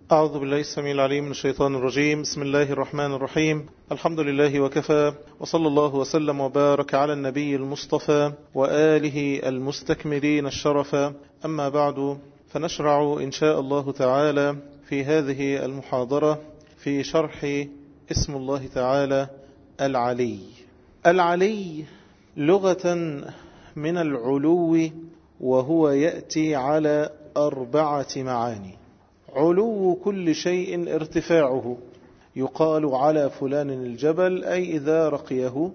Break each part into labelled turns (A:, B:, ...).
A: أعوذ بالله السميع العليم من الشيطان الرجيم بسم الله الرحمن الرحيم الحمد لله وكفى وصلى الله وسلم وبارك على النبي المصطفى وآله المستكملين الشرفا أما بعد فنشرع إن شاء الله تعالى في هذه المحاضرة في شرح اسم الله تعالى العلي العلي لغة من العلو وهو يأتي على أربعة معاني علو كل شيء ارتفاعه يقال على فلان الجبل أي إذا رقيه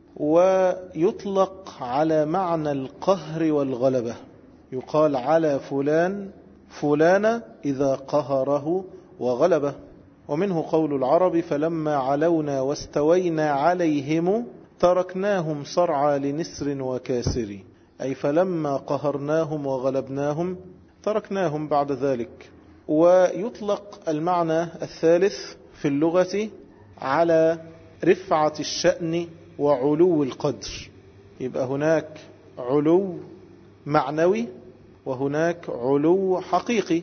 A: ويطلق على معنى القهر والغلبة يقال على فلان فلان إذا قهره وغلبه ومنه قول العرب فلما علونا واستوينا عليهم تركناهم صرعى لنسر وكاسر أي فلما قهرناهم وغلبناهم تركناهم بعد ذلك ويطلق المعنى الثالث في اللغة على رفعة الشأن وعلو القدر يبقى هناك علو معنوي وهناك علو حقيقي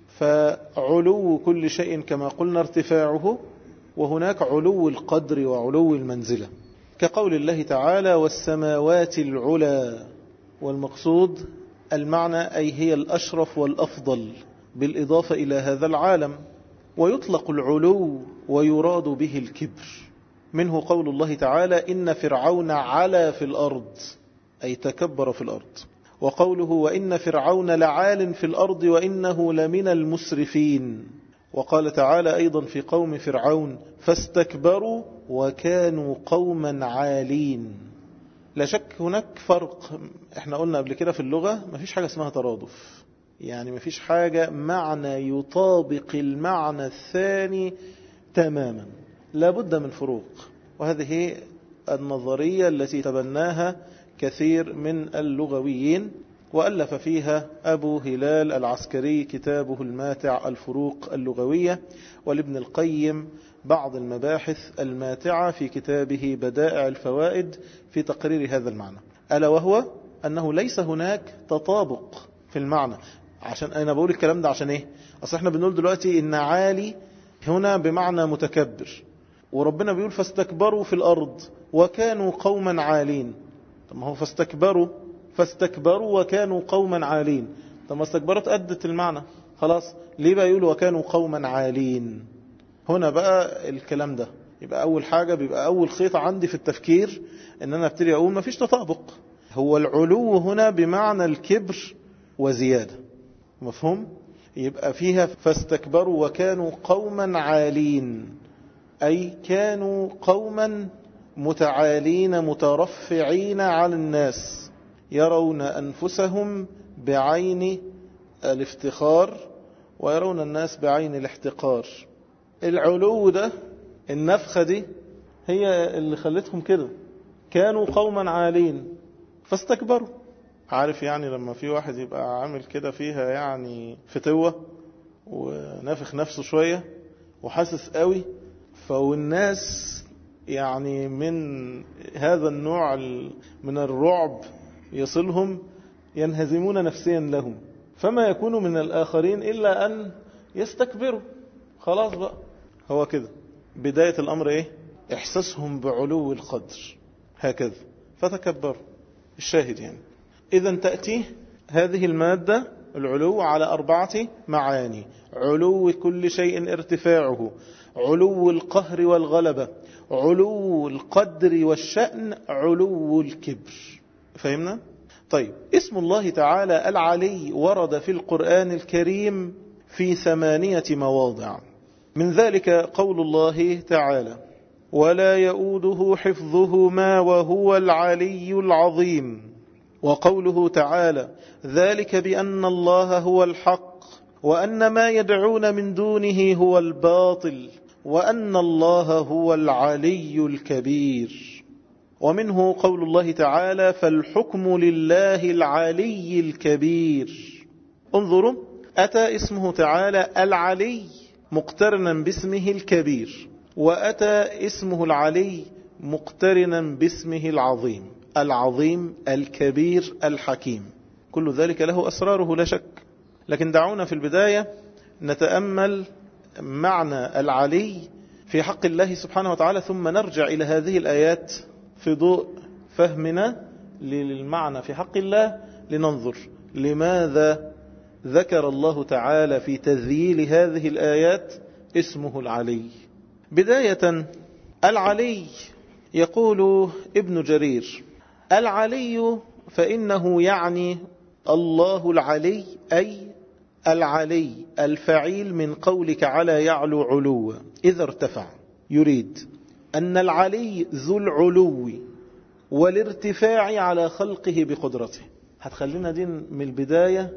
A: فعلو كل شيء كما قلنا ارتفاعه وهناك علو القدر وعلو المنزلة كقول الله تعالى والسماوات العلى والمقصود المعنى أي هي الأشرف والأفضل بالإضافة إلى هذا العالم ويطلق العلو ويراد به الكبر منه قول الله تعالى إن فرعون علا في الأرض أي تكبر في الأرض وقوله وإن فرعون لعال في الأرض وإنه لمن المسرفين وقال تعالى أيضا في قوم فرعون فاستكبروا وكانوا قوما عالين لا شك هناك فرق احنا قلنا قبل كده في اللغة ما فيش حاجة اسمها ترادف يعني ما فيش حاجة معنى يطابق المعنى الثاني تماما لابد من فروق وهذه النظرية التي تبناها كثير من اللغويين وألف فيها أبو هلال العسكري كتابه الماتع الفروق اللغوية ولابن القيم بعض المباحث الماتعة في كتابه بدائع الفوائد في تقرير هذا المعنى ألا وهو أنه ليس هناك تطابق في المعنى عشان أنا بقول الكلام ده عشان إيه أصل إحنا بنقول دلوقتي إن عالي هنا بمعنى متكبر وربنا بيقول فاستكبروا في الأرض وكانوا قوما عالين طب ما هو فاستكبروا فاستكبروا وكانوا قوما عالين طب ما استكبرت أدت المعنى خلاص ليه بقى يقولوا وكانوا قوما عالين هنا بقى الكلام ده يبقى أول حاجة بيبقى أول خيط عندي في التفكير إن أنا ابتدي أقول ما فيش تطابق هو العلو هنا بمعنى الكبر وزيادة مفهوم؟ يبقى فيها فاستكبروا وكانوا قوما عالين أي كانوا قوما متعالين مترفعين على الناس يرون أنفسهم بعين الافتخار ويرون الناس بعين الاحتقار العلو ده النفخة دي هي اللي خلتهم كده كانوا قوما عالين فاستكبروا عارف يعني لما في واحد يبقى عامل كده فيها يعني فتوة ونافخ نفسه شوية وحاسس قوي فالناس يعني من هذا النوع من الرعب يصلهم ينهزمون نفسيا لهم فما يكون من الآخرين إلا أن يستكبروا خلاص بقى هو كده بداية الأمر إيه إحساسهم بعلو القدر هكذا فتكبروا الشاهد يعني إذا تأتي هذه المادة العلو على أربعة معاني علو كل شيء ارتفاعه علو القهر والغلبة علو القدر والشأن علو الكبر فهمنا؟ طيب اسم الله تعالى العلي ورد في القرآن الكريم في ثمانية مواضع من ذلك قول الله تعالى ولا يؤوده حفظهما وهو العلي العظيم وقوله تعالى ذلك بأن الله هو الحق وأن ما يدعون من دونه هو الباطل وأن الله هو العلي الكبير ومنه قول الله تعالى فالحكم لله العلي الكبير انظروا أتى اسمه تعالى العلي مقترنا باسمه الكبير وأتى اسمه العلي مقترنا باسمه العظيم العظيم الكبير الحكيم كل ذلك له أسراره لا شك لكن دعونا في البداية نتأمل معنى العلي في حق الله سبحانه وتعالى ثم نرجع إلى هذه الآيات في ضوء فهمنا للمعنى في حق الله لننظر لماذا ذكر الله تعالى في تذييل هذه الآيات اسمه العلي بداية العلي يقول ابن جرير العلي فإنه يعني الله العلي أي العلي الفعيل من قولك على يعلو علوا إذا ارتفع يريد أن العلي ذو العلو والارتفاع على خلقه بقدرته هتخلينا دي من البداية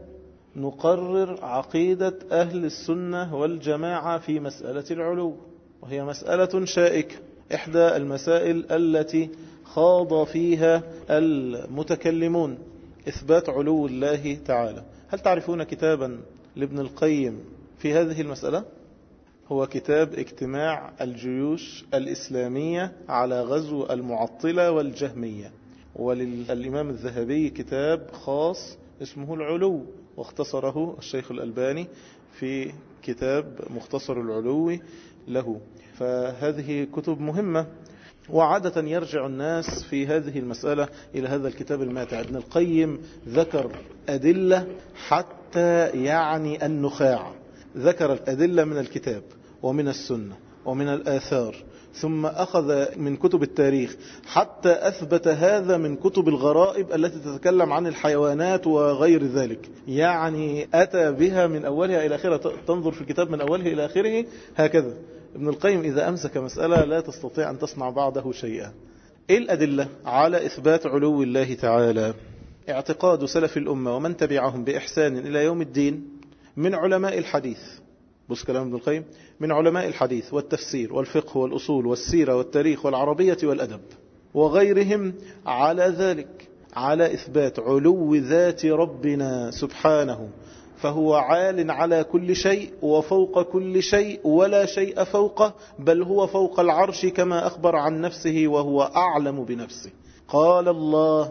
A: نقرر عقيدة أهل السنة والجماعة في مسألة العلو وهي مسألة شائكة إحدى المسائل التي خاض فيها المتكلمون إثبات علو الله تعالى هل تعرفون كتابا لابن القيم في هذه المسألة؟ هو كتاب اجتماع الجيوش الإسلامية على غزو المعطلة والجهمية وللإمام الذهبي كتاب خاص اسمه العلو واختصره الشيخ الألباني في كتاب مختصر العلو له فهذه كتب مهمة وعادة يرجع الناس في هذه المسألة إلى هذا الكتاب الماتع ابن القيم ذكر أدلة حتى يعني النخاع ذكر الأدلة من الكتاب ومن السنة ومن الآثار ثم أخذ من كتب التاريخ حتى أثبت هذا من كتب الغرائب التي تتكلم عن الحيوانات وغير ذلك يعني أتى بها من أولها إلى آخرها تنظر في الكتاب من أوله إلى آخره هكذا ابن القيم إذا أمسك مسألة لا تستطيع أن تصنع بعده شيئا إيه الأدلة على إثبات علو الله تعالى اعتقاد سلف الأمة ومن تبعهم بإحسان إلى يوم الدين من علماء الحديث بص كلام ابن القيم من علماء الحديث والتفسير والفقه والأصول والسيرة والتاريخ والعربية والأدب وغيرهم على ذلك على إثبات علو ذات ربنا سبحانه فهو عال على كل شيء وفوق كل شيء ولا شيء فوقه بل هو فوق العرش كما أخبر عن نفسه وهو أعلم بنفسه قال الله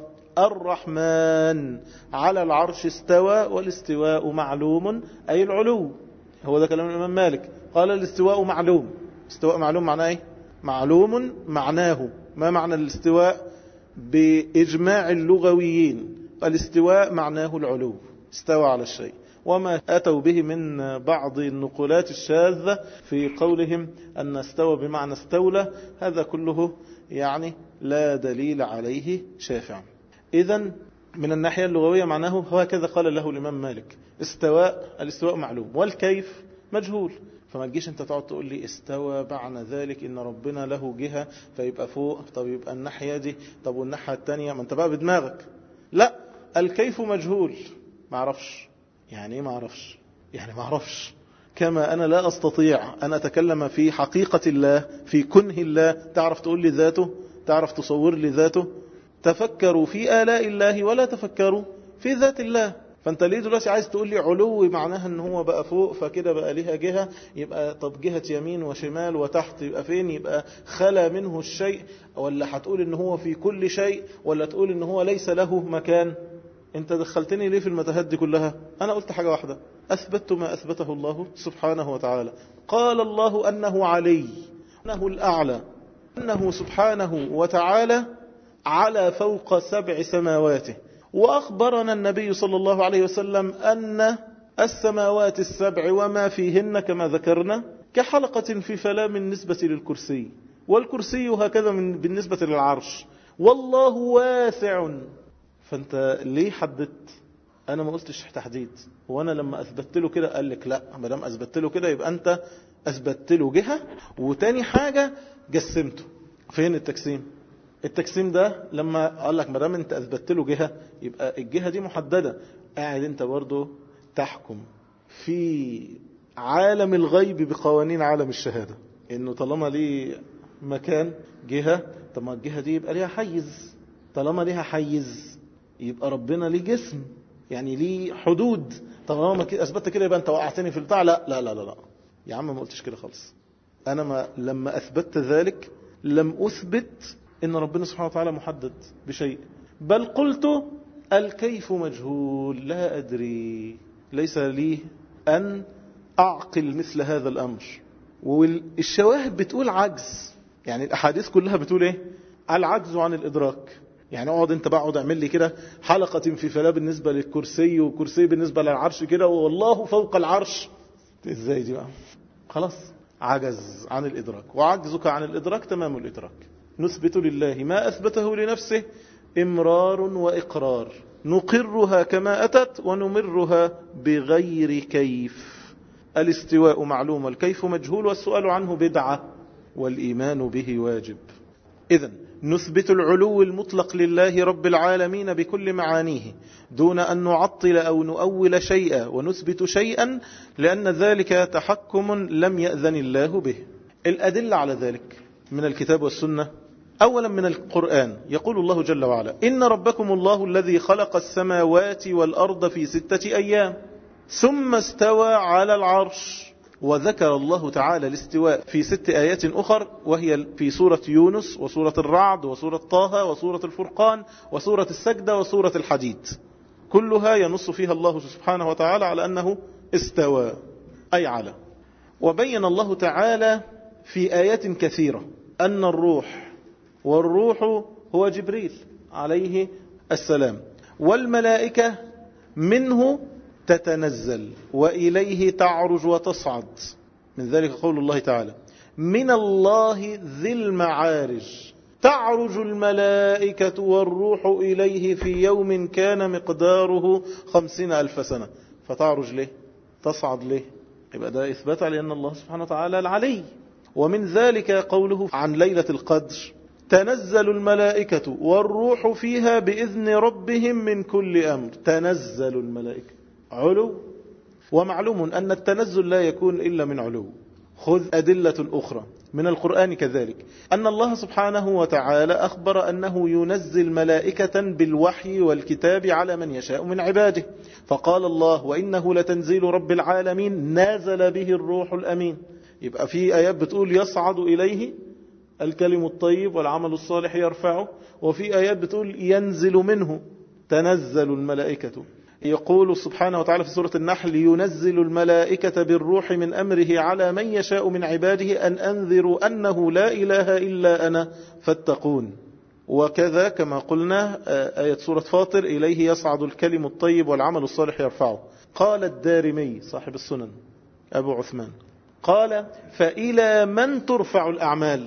A: الرحمن على العرش استوى والاستواء معلوم أي العلو هو ده كلام الإمام مالك قال الاستواء معلوم استواء معلوم معناه ايه معلوم معناه ما معنى الاستواء بإجماع اللغويين الاستواء معناه العلو استوى على الشيء وما أتوا به من بعض النقولات الشاذة في قولهم أن استوى بمعنى استولى هذا كله يعني لا دليل عليه شافع إذا من الناحية اللغوية معناه هكذا قال له الإمام مالك استواء الاستواء معلوم والكيف مجهول فما تجيش انت تقعد تقول لي استوى معنى ذلك ان ربنا له جهة فيبقى فوق طب يبقى الناحية دي طب والناحية التانية ما انت بقى بدماغك لا الكيف مجهول ما اعرفش يعني ايه ما اعرفش يعني ما اعرفش كما انا لا استطيع ان اتكلم في حقيقة الله في كنه الله تعرف تقول لي ذاته تعرف تصور لي ذاته تفكروا في آلاء الله ولا تفكروا في ذات الله فانت ليه دلوقتي عايز تقول لي علو معناها ان هو بقى فوق فكده بقى ليها جهة يبقى طب جهة يمين وشمال وتحت يبقى فين يبقى خلى منه الشيء ولا هتقول ان هو في كل شيء ولا تقول ان هو ليس له مكان انت دخلتني ليه في المتاهات دي كلها انا قلت حاجة واحدة اثبتت ما اثبته الله سبحانه وتعالى قال الله انه علي انه الاعلى انه سبحانه وتعالى على فوق سبع سماواته وأخبرنا النبي صلى الله عليه وسلم أن السماوات السبع وما فيهن كما ذكرنا كحلقة في فلام النسبة للكرسي والكرسي هكذا من بالنسبة للعرش والله واسع فانت ليه حددت انا ما قلتش تحديد وانا لما اثبت له كده قال لك لا ما دام اثبت له كده يبقى انت اثبت له جهه وتاني حاجه جسمته فين التجسيم التجسيم ده لما قال لك ما دام انت اثبتت له جهه يبقى الجهه دي محدده قاعد انت برضه تحكم في عالم الغيب بقوانين عالم الشهاده انه طالما ليه مكان جهه طب ما الجهه دي يبقى ليها حيز طالما ليها حيز يبقى ربنا ليه جسم يعني ليه حدود طالما اثبتت كده يبقى انت وقعتني في البتاع لا لا لا لا, لا. يا عم ما قلتش كده خالص انا ما لما اثبتت ذلك لم اثبت ان ربنا سبحانه وتعالى محدد بشيء بل قلت الكيف مجهول لا ادري ليس لي ان أعقل مثل هذا الأمر والشواهد بتقول عجز يعني الأحاديث كلها بتقول إيه العجز عن الإدراك يعني اقعد انت بقعد اعمل لي كده حلقة في فلا بالنسبة للكرسي وكرسي بالنسبة للعرش كده والله فوق العرش ازاي دي بقى خلاص عجز عن الإدراك وعجزك عن الإدراك تمام الإدراك نثبت لله ما أثبته لنفسه إمرار وإقرار نقرها كما أتت ونمرها بغير كيف الاستواء معلوم والكيف مجهول والسؤال عنه بدعة والإيمان به واجب إذا نثبت العلو المطلق لله رب العالمين بكل معانيه دون أن نعطل أو نؤول شيئا ونثبت شيئا لأن ذلك تحكم لم يأذن الله به الأدلة على ذلك من الكتاب والسنة أولا من القرآن يقول الله جل وعلا إن ربكم الله الذي خلق السماوات والأرض في ستة أيام ثم استوى على العرش وذكر الله تعالى الاستواء في ست آيات أخر وهي في سورة يونس وسورة الرعد وسورة طه وسورة الفرقان وسورة السجدة وسورة الحديد كلها ينص فيها الله سبحانه وتعالى على أنه استوى أي على وبين الله تعالى في آيات كثيرة أن الروح والروح هو جبريل عليه السلام والملائكة منه تتنزل وإليه تعرج وتصعد من ذلك قول الله تعالى من الله ذي المعارج تعرج الملائكة والروح إليه في يوم كان مقداره خمسين ألف سنة فتعرج ليه تصعد ليه يبقى ده إثبات على أن الله سبحانه وتعالى العلي ومن ذلك قوله عن ليلة القدر تنزل الملائكة والروح فيها بإذن ربهم من كل أمر تنزل الملائكة علو ومعلوم أن التنزل لا يكون إلا من علو خذ أدلة أخرى من القرآن كذلك أن الله سبحانه وتعالى أخبر أنه ينزل ملائكة بالوحي والكتاب على من يشاء من عباده فقال الله وإنه لتنزيل رب العالمين نازل به الروح الأمين يبقى في آيات بتقول يصعد إليه الكلم الطيب والعمل الصالح يرفعه وفي آيات بتقول ينزل منه تنزل الملائكة يقول سبحانه وتعالى في سورة النحل ينزل الملائكة بالروح من أمره على من يشاء من عباده أن أنذروا أنه لا إله إلا أنا فاتقون وكذا كما قلنا آية سورة فاطر إليه يصعد الكلم الطيب والعمل الصالح يرفعه قال الدارمي صاحب السنن أبو عثمان قال فإلى من ترفع الأعمال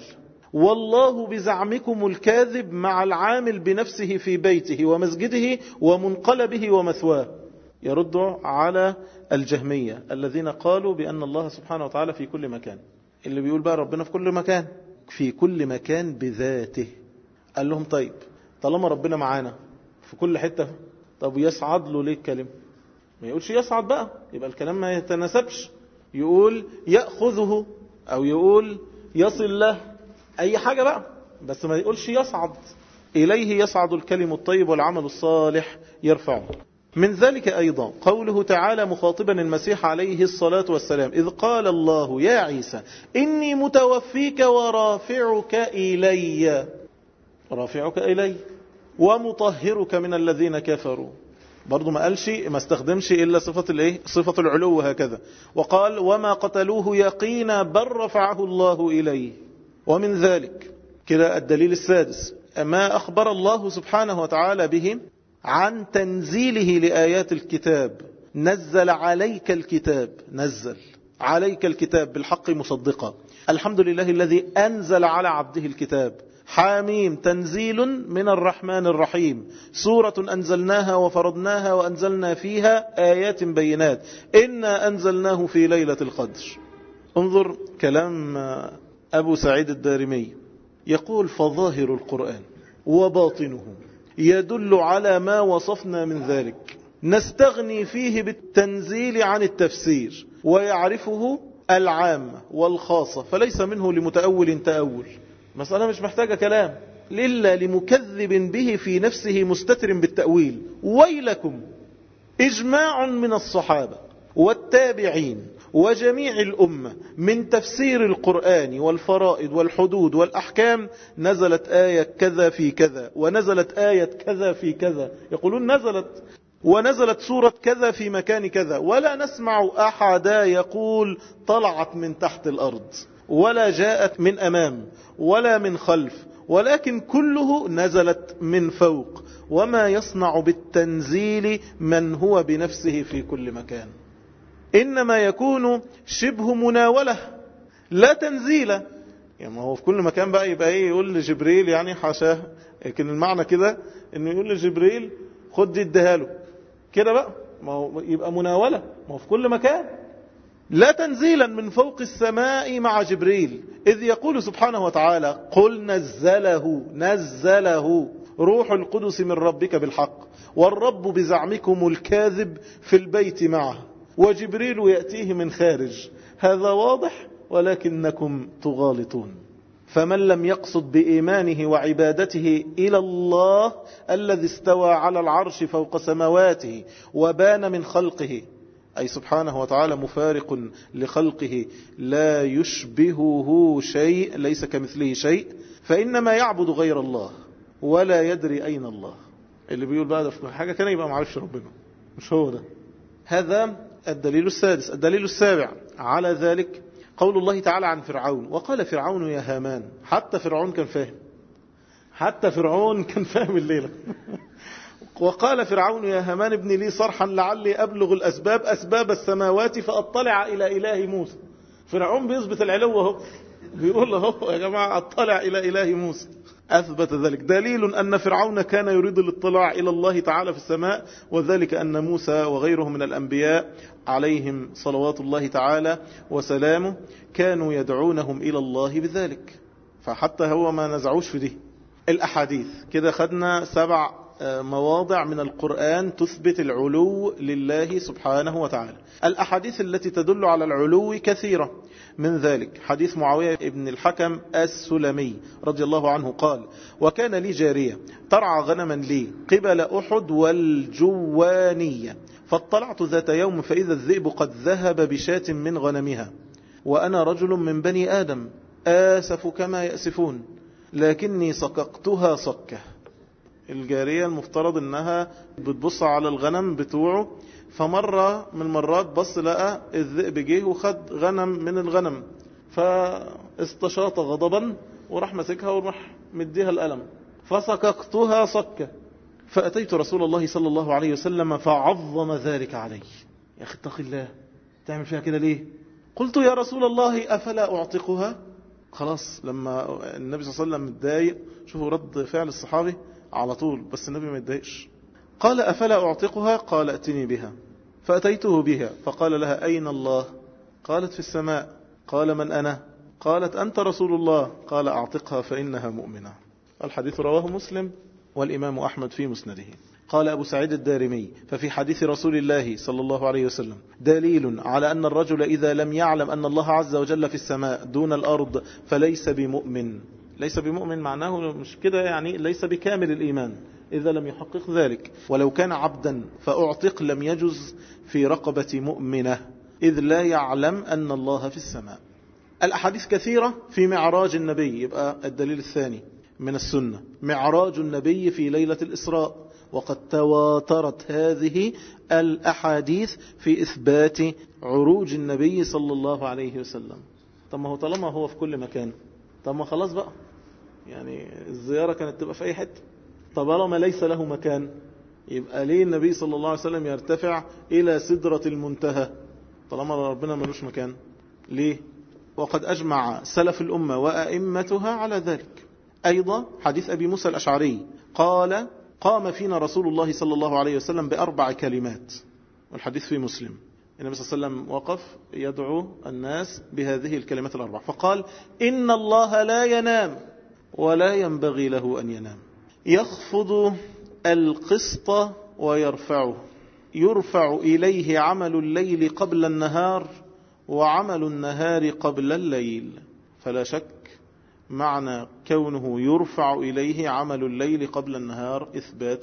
A: والله بزعمكم الكاذب مع العامل بنفسه في بيته ومسجده ومنقلبه ومثواه يرد على الجهمية الذين قالوا بأن الله سبحانه وتعالى في كل مكان اللي بيقول بقى ربنا في كل مكان في كل مكان بذاته قال لهم طيب طالما ربنا معانا في كل حتة طب يصعد له ليه الكلمة ما يقولش يصعد بقى يبقى الكلام ما يتناسبش يقول يأخذه أو يقول يصل له أي حاجة بقى بس ما يقولش يصعد إليه يصعد الكلم الطيب والعمل الصالح يرفعه من ذلك أيضا قوله تعالى مخاطبا المسيح عليه الصلاة والسلام إذ قال الله يا عيسى إني متوفيك ورافعك إلي رافعك إلي ومطهرك من الذين كفروا برضو ما قالش ما استخدمش إلا صفة الايه صفة العلو هكذا وقال وما قتلوه يقينا بل رفعه الله إليه ومن ذلك كده الدليل السادس ما أخبر الله سبحانه وتعالى به عن تنزيله لآيات الكتاب نزل عليك الكتاب نزل عليك الكتاب بالحق مصدقا الحمد لله الذي أنزل على عبده الكتاب حاميم تنزيل من الرحمن الرحيم سورة أنزلناها وفرضناها وأنزلنا فيها آيات بينات إنا أنزلناه في ليلة القدر انظر كلام أبو سعيد الدارمي يقول فظاهر القرآن وباطنه يدل على ما وصفنا من ذلك نستغني فيه بالتنزيل عن التفسير ويعرفه العامة والخاصة فليس منه لمتأول تأول مسألة مش محتاجة كلام إلا لمكذب به في نفسه مستتر بالتأويل ويلكم إجماع من الصحابة والتابعين وجميع الأمة من تفسير القرآن والفرائض والحدود والأحكام نزلت آية كذا في كذا ونزلت آية كذا في كذا يقولون نزلت ونزلت سورة كذا في مكان كذا ولا نسمع أحدا يقول طلعت من تحت الأرض ولا جاءت من أمام ولا من خلف ولكن كله نزلت من فوق وما يصنع بالتنزيل من هو بنفسه في كل مكان إنما يكون شبه مناولة لا تنزيل يعني ما هو في كل مكان بقى يبقى ايه يقول لجبريل يعني حاشاه لكن المعنى كده انه يقول لجبريل خد دي اديها له كده بقى ما هو يبقى مناولة ما هو في كل مكان لا تنزيلا من فوق السماء مع جبريل إذ يقول سبحانه وتعالى قل نزله نزله روح القدس من ربك بالحق والرب بزعمكم الكاذب في البيت معه وجبريل يأتيه من خارج هذا واضح ولكنكم تغالطون فمن لم يقصد بإيمانه وعبادته إلى الله الذي استوى على العرش فوق سماواته وبان من خلقه أي سبحانه وتعالى مفارق لخلقه لا يشبهه شيء ليس كمثله شيء فإنما يعبد غير الله ولا يدري أين الله اللي بيقول بقى ده في حاجة كان يبقى معرفش ربنا مش هو ده هذا الدليل السادس الدليل السابع على ذلك قول الله تعالى عن فرعون وقال فرعون يا هامان حتى فرعون كان فاهم حتى فرعون كان فاهم الليلة وقال فرعون يا هامان ابن لي صرحا لعلي أبلغ الأسباب أسباب السماوات فأطلع إلى إله موسى فرعون بيثبت العلو اهو بيقول له يا جماعة أطلع إلى إله موسى أثبت ذلك دليل أن فرعون كان يريد الاطلاع إلى الله تعالى في السماء وذلك أن موسى وغيره من الأنبياء عليهم صلوات الله تعالى وسلامه كانوا يدعونهم إلى الله بذلك فحتى هو ما نزعوش في دي الأحاديث كده خدنا سبع مواضع من القرآن تثبت العلو لله سبحانه وتعالى الأحاديث التي تدل على العلو كثيرة من ذلك حديث معاوية بن الحكم السلمي رضي الله عنه قال وكان لي جارية ترعى غنما لي قبل أحد والجوانية فاطلعت ذات يوم فإذا الذئب قد ذهب بشاة من غنمها وأنا رجل من بني آدم آسف كما يأسفون لكني سققتها صكة الجارية المفترض انها بتبص على الغنم بتوعه فمرة من المرات بص لقى الذئب جه وخد غنم من الغنم فاستشاط غضبا وراح مسكها وراح مديها الألم فسككتها سكة فأتيت رسول الله صلى الله عليه وسلم فعظم ذلك علي يا أخي اتق الله تعمل فيها كده ليه قلت يا رسول الله أفلا أعتقها خلاص لما النبي صلى الله عليه وسلم متضايق شوفوا رد فعل الصحابي على طول بس النبي ما يتضايقش قال أفلا أعتقها قال أتني بها فأتيته بها فقال لها أين الله قالت في السماء قال من أنا قالت أنت رسول الله قال أعتقها فإنها مؤمنة الحديث رواه مسلم والإمام أحمد في مسنده قال أبو سعيد الدارمي ففي حديث رسول الله صلى الله عليه وسلم دليل على أن الرجل إذا لم يعلم أن الله عز وجل في السماء دون الأرض فليس بمؤمن ليس بمؤمن معناه مش كده يعني ليس بكامل الإيمان إذا لم يحقق ذلك ولو كان عبدا فأعتق لم يجز في رقبة مؤمنة إذ لا يعلم أن الله في السماء الأحاديث كثيرة في معراج النبي يبقى الدليل الثاني من السنة معراج النبي في ليلة الإسراء وقد تواترت هذه الأحاديث في إثبات عروج النبي صلى الله عليه وسلم طب ما هو طالما هو في كل مكان طب ما خلاص بقى يعني الزيارة كانت تبقى في أي حتة طالما ليس له مكان يبقى ليه النبي صلى الله عليه وسلم يرتفع إلى سدرة المنتهى طالما ربنا ملوش مكان ليه وقد أجمع سلف الأمة وأئمتها على ذلك أيضا حديث أبي موسى الأشعري قال قام فينا رسول الله صلى الله عليه وسلم بأربع كلمات والحديث في مسلم النبي صلى الله عليه وسلم وقف يدعو الناس بهذه الكلمات الأربع فقال إن الله لا ينام ولا ينبغي له أن ينام يخفض القسط ويرفعه يرفع إليه عمل الليل قبل النهار وعمل النهار قبل الليل فلا شك معنى كونه يرفع إليه عمل الليل قبل النهار إثبات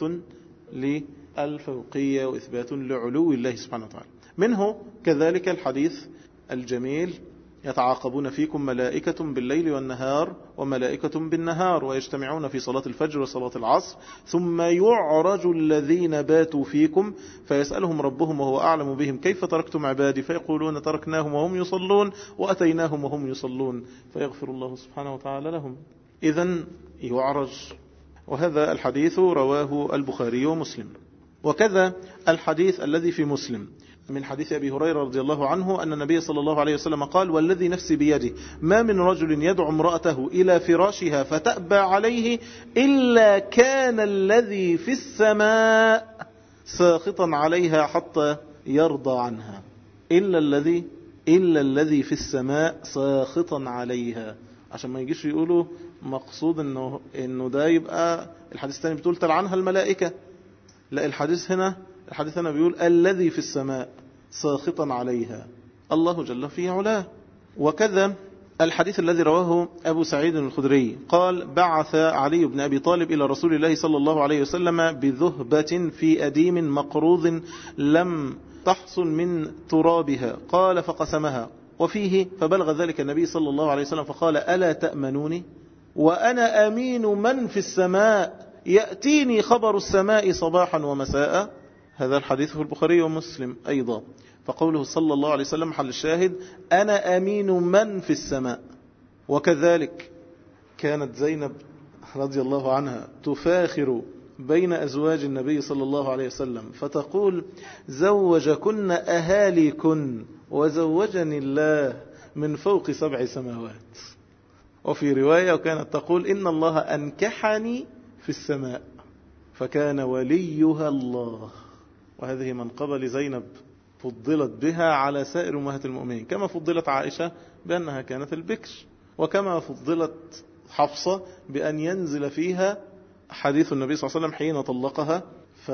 A: للفوقية وإثبات لعلو الله سبحانه وتعالى منه كذلك الحديث الجميل يتعاقبون فيكم ملائكة بالليل والنهار وملائكة بالنهار ويجتمعون في صلاة الفجر وصلاة العصر ثم يعرج الذين باتوا فيكم فيسألهم ربهم وهو أعلم بهم كيف تركتم عبادي فيقولون تركناهم وهم يصلون وأتيناهم وهم يصلون فيغفر الله سبحانه وتعالى لهم إذا يعرج وهذا الحديث رواه البخاري ومسلم وكذا الحديث الذي في مسلم من حديث أبي هريرة رضي الله عنه أن النبي صلى الله عليه وسلم قال والذي نفسي بيده ما من رجل يدعو امرأته إلى فراشها فتأبى عليه إلا كان الذي في السماء ساخطا عليها حتى يرضى عنها إلا الذي إلا الذي في السماء ساخطا عليها عشان ما يجيش يقولوا مقصود انه انه ده يبقى الحديث الثاني بتقول تلعنها الملائكه لا الحديث هنا الحديث هنا بيقول الذي في السماء ساخطا عليها الله جل في علاه وكذا الحديث الذي رواه أبو سعيد الخدري قال بعث علي بن أبي طالب إلى رسول الله صلى الله عليه وسلم بذهبة في أديم مقروض لم تحصل من ترابها قال فقسمها وفيه فبلغ ذلك النبي صلى الله عليه وسلم فقال ألا تأمنوني وأنا أمين من في السماء يأتيني خبر السماء صباحا ومساء هذا الحديث في البخاري ومسلم أيضا فقوله صلى الله عليه وسلم حل الشاهد أنا أمين من في السماء وكذلك كانت زينب رضي الله عنها تفاخر بين أزواج النبي صلى الله عليه وسلم فتقول زوجكن أهاليكن وزوجني الله من فوق سبع سماوات وفي رواية وكانت تقول إن الله أنكحني في السماء فكان وليها الله وهذه منقبة لزينب فضلت بها على سائر أمهات المؤمنين كما فضلت عائشة بأنها كانت البكر وكما فضلت حفصة بأن ينزل فيها حديث النبي صلى الله عليه وسلم حين طلقها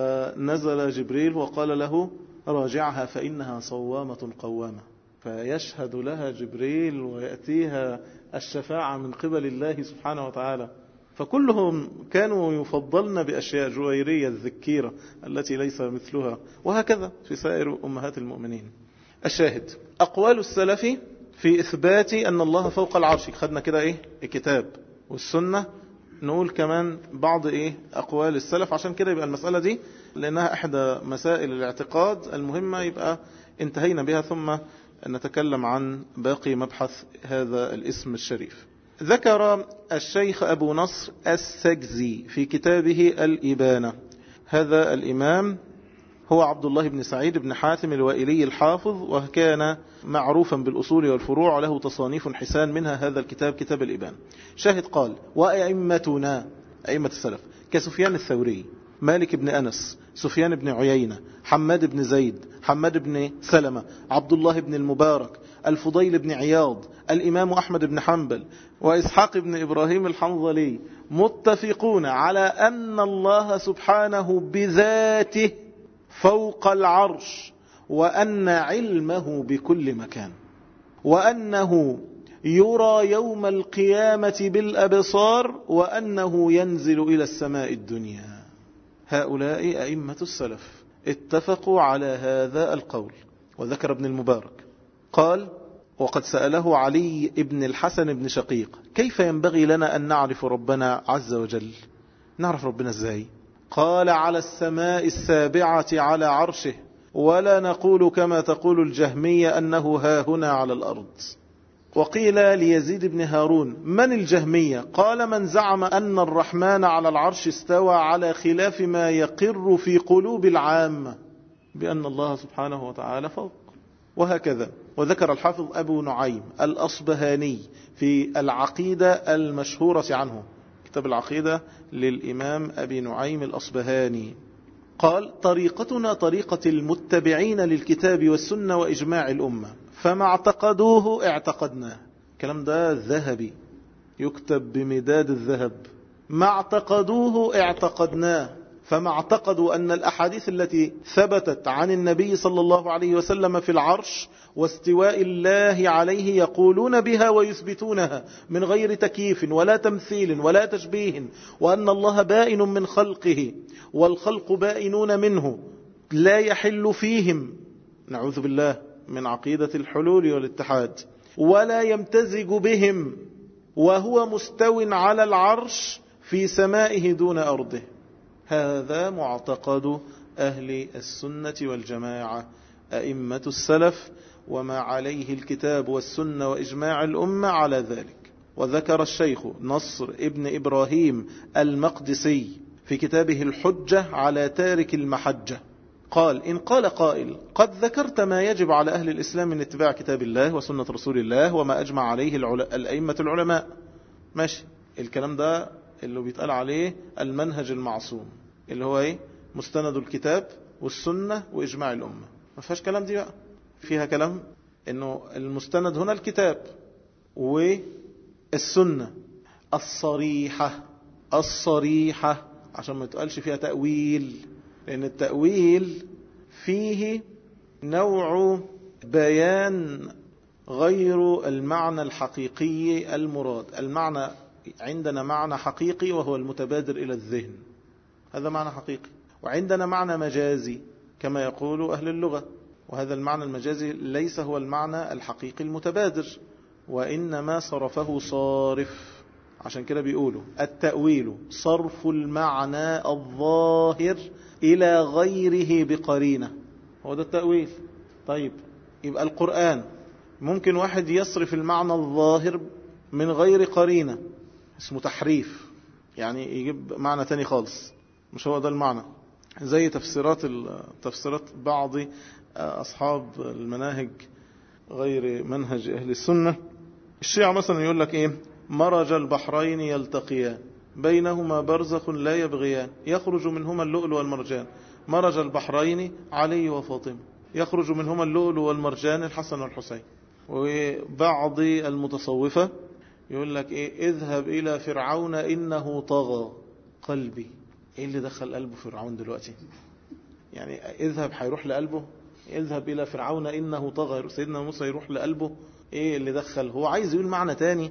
A: فنزل جبريل وقال له راجعها فإنها صوامة قوامة فيشهد لها جبريل ويأتيها الشفاعة من قبل الله سبحانه وتعالى فكلهم كانوا يفضلن بأشياء جويرية الذكيرة التي ليس مثلها وهكذا في سائر أمهات المؤمنين الشاهد أقوال السلف في إثبات أن الله فوق العرش خدنا كده إيه الكتاب والسنة نقول كمان بعض إيه أقوال السلف عشان كده يبقى المسألة دي لأنها إحدى مسائل الاعتقاد المهمة يبقى انتهينا بها ثم نتكلم عن باقي مبحث هذا الاسم الشريف ذكر الشيخ أبو نصر السجزي في كتابه الإبانة هذا الإمام هو عبد الله بن سعيد بن حاتم الوائلي الحافظ وكان معروفا بالأصول والفروع وله تصانيف حسان منها هذا الكتاب كتاب الإبانة شاهد قال وأئمتنا أئمة السلف كسفيان الثوري مالك بن أنس سفيان بن عيينة حماد بن زيد حماد بن سلمة عبد الله بن المبارك الفضيل بن عياض الإمام أحمد بن حنبل وإسحاق بن إبراهيم الحنظلي متفقون على أن الله سبحانه بذاته فوق العرش وأن علمه بكل مكان وأنه يرى يوم القيامة بالأبصار وأنه ينزل إلى السماء الدنيا هؤلاء أئمة السلف اتفقوا على هذا القول وذكر ابن المبارك قال وقد سأله علي ابن الحسن بن شقيق كيف ينبغي لنا أن نعرف ربنا عز وجل نعرف ربنا ازاي قال على السماء السابعة على عرشه ولا نقول كما تقول الجهمية أنه ها هنا على الأرض وقيل ليزيد بن هارون من الجهمية قال من زعم أن الرحمن على العرش استوى على خلاف ما يقر في قلوب العامة بأن الله سبحانه وتعالى فوق وهكذا وذكر الحافظ أبو نعيم الأصبهاني في العقيدة المشهورة عنه كتاب العقيدة للإمام أبي نعيم الأصبهاني قال طريقتنا طريقة المتبعين للكتاب والسنة وإجماع الأمة فما اعتقدوه اعتقدناه الكلام ده ذهبي يكتب بمداد الذهب ما اعتقدوه اعتقدناه فما اعتقدوا أن الأحاديث التي ثبتت عن النبي صلى الله عليه وسلم في العرش واستواء الله عليه يقولون بها ويثبتونها من غير تكييف ولا تمثيل ولا تشبيه وأن الله بائن من خلقه والخلق بائنون منه لا يحل فيهم نعوذ بالله من عقيدة الحلول والاتحاد ولا يمتزج بهم وهو مستو على العرش في سمائه دون أرضه هذا معتقد أهل السنة والجماعة أئمة السلف وما عليه الكتاب والسنة وإجماع الأمة على ذلك وذكر الشيخ نصر ابن إبراهيم المقدسي في كتابه الحجة على تارك المحجة قال إن قال قائل قد ذكرت ما يجب على أهل الإسلام من اتباع كتاب الله وسنة رسول الله وما أجمع عليه الأئمة العلماء ماشي الكلام ده اللي بيتقال عليه المنهج المعصوم اللي هو ايه مستند الكتاب والسنة وإجماع الأمة ما فيهاش كلام دي بقى فيها كلام انه المستند هنا الكتاب والسنة الصريحة الصريحة عشان ما تقالش فيها تأويل لأن التأويل فيه نوع بيان غير المعنى الحقيقي المراد المعنى عندنا معنى حقيقي وهو المتبادر إلى الذهن هذا معنى حقيقي وعندنا معنى مجازي كما يقول أهل اللغة وهذا المعنى المجازي ليس هو المعنى الحقيقي المتبادر وإنما صرفه صارف عشان كده بيقولوا التأويل صرف المعنى الظاهر إلى غيره بقرينة هو ده التأويل طيب يبقى القرآن ممكن واحد يصرف المعنى الظاهر من غير قرينة اسمه تحريف يعني يجيب معنى تاني خالص مش هو ده المعنى زي تفسيرات تفسيرات بعض أصحاب المناهج غير منهج أهل السنة الشيعة مثلا يقول لك إيه مرج البحرين يلتقيان بينهما برزخ لا يبغيان يخرج منهما اللؤلؤ والمرجان مرج البحرين علي وفاطمة يخرج منهما اللؤلؤ والمرجان الحسن والحسين وبعض المتصوفة يقول لك إيه اذهب إلى فرعون إنه طغى قلبي إيه اللي دخل قلبه فرعون دلوقتي يعني اذهب هيروح لقلبه اذهب إلى فرعون إنه طغى سيدنا موسى يروح لقلبه إيه اللي دخل هو عايز يقول معنى تاني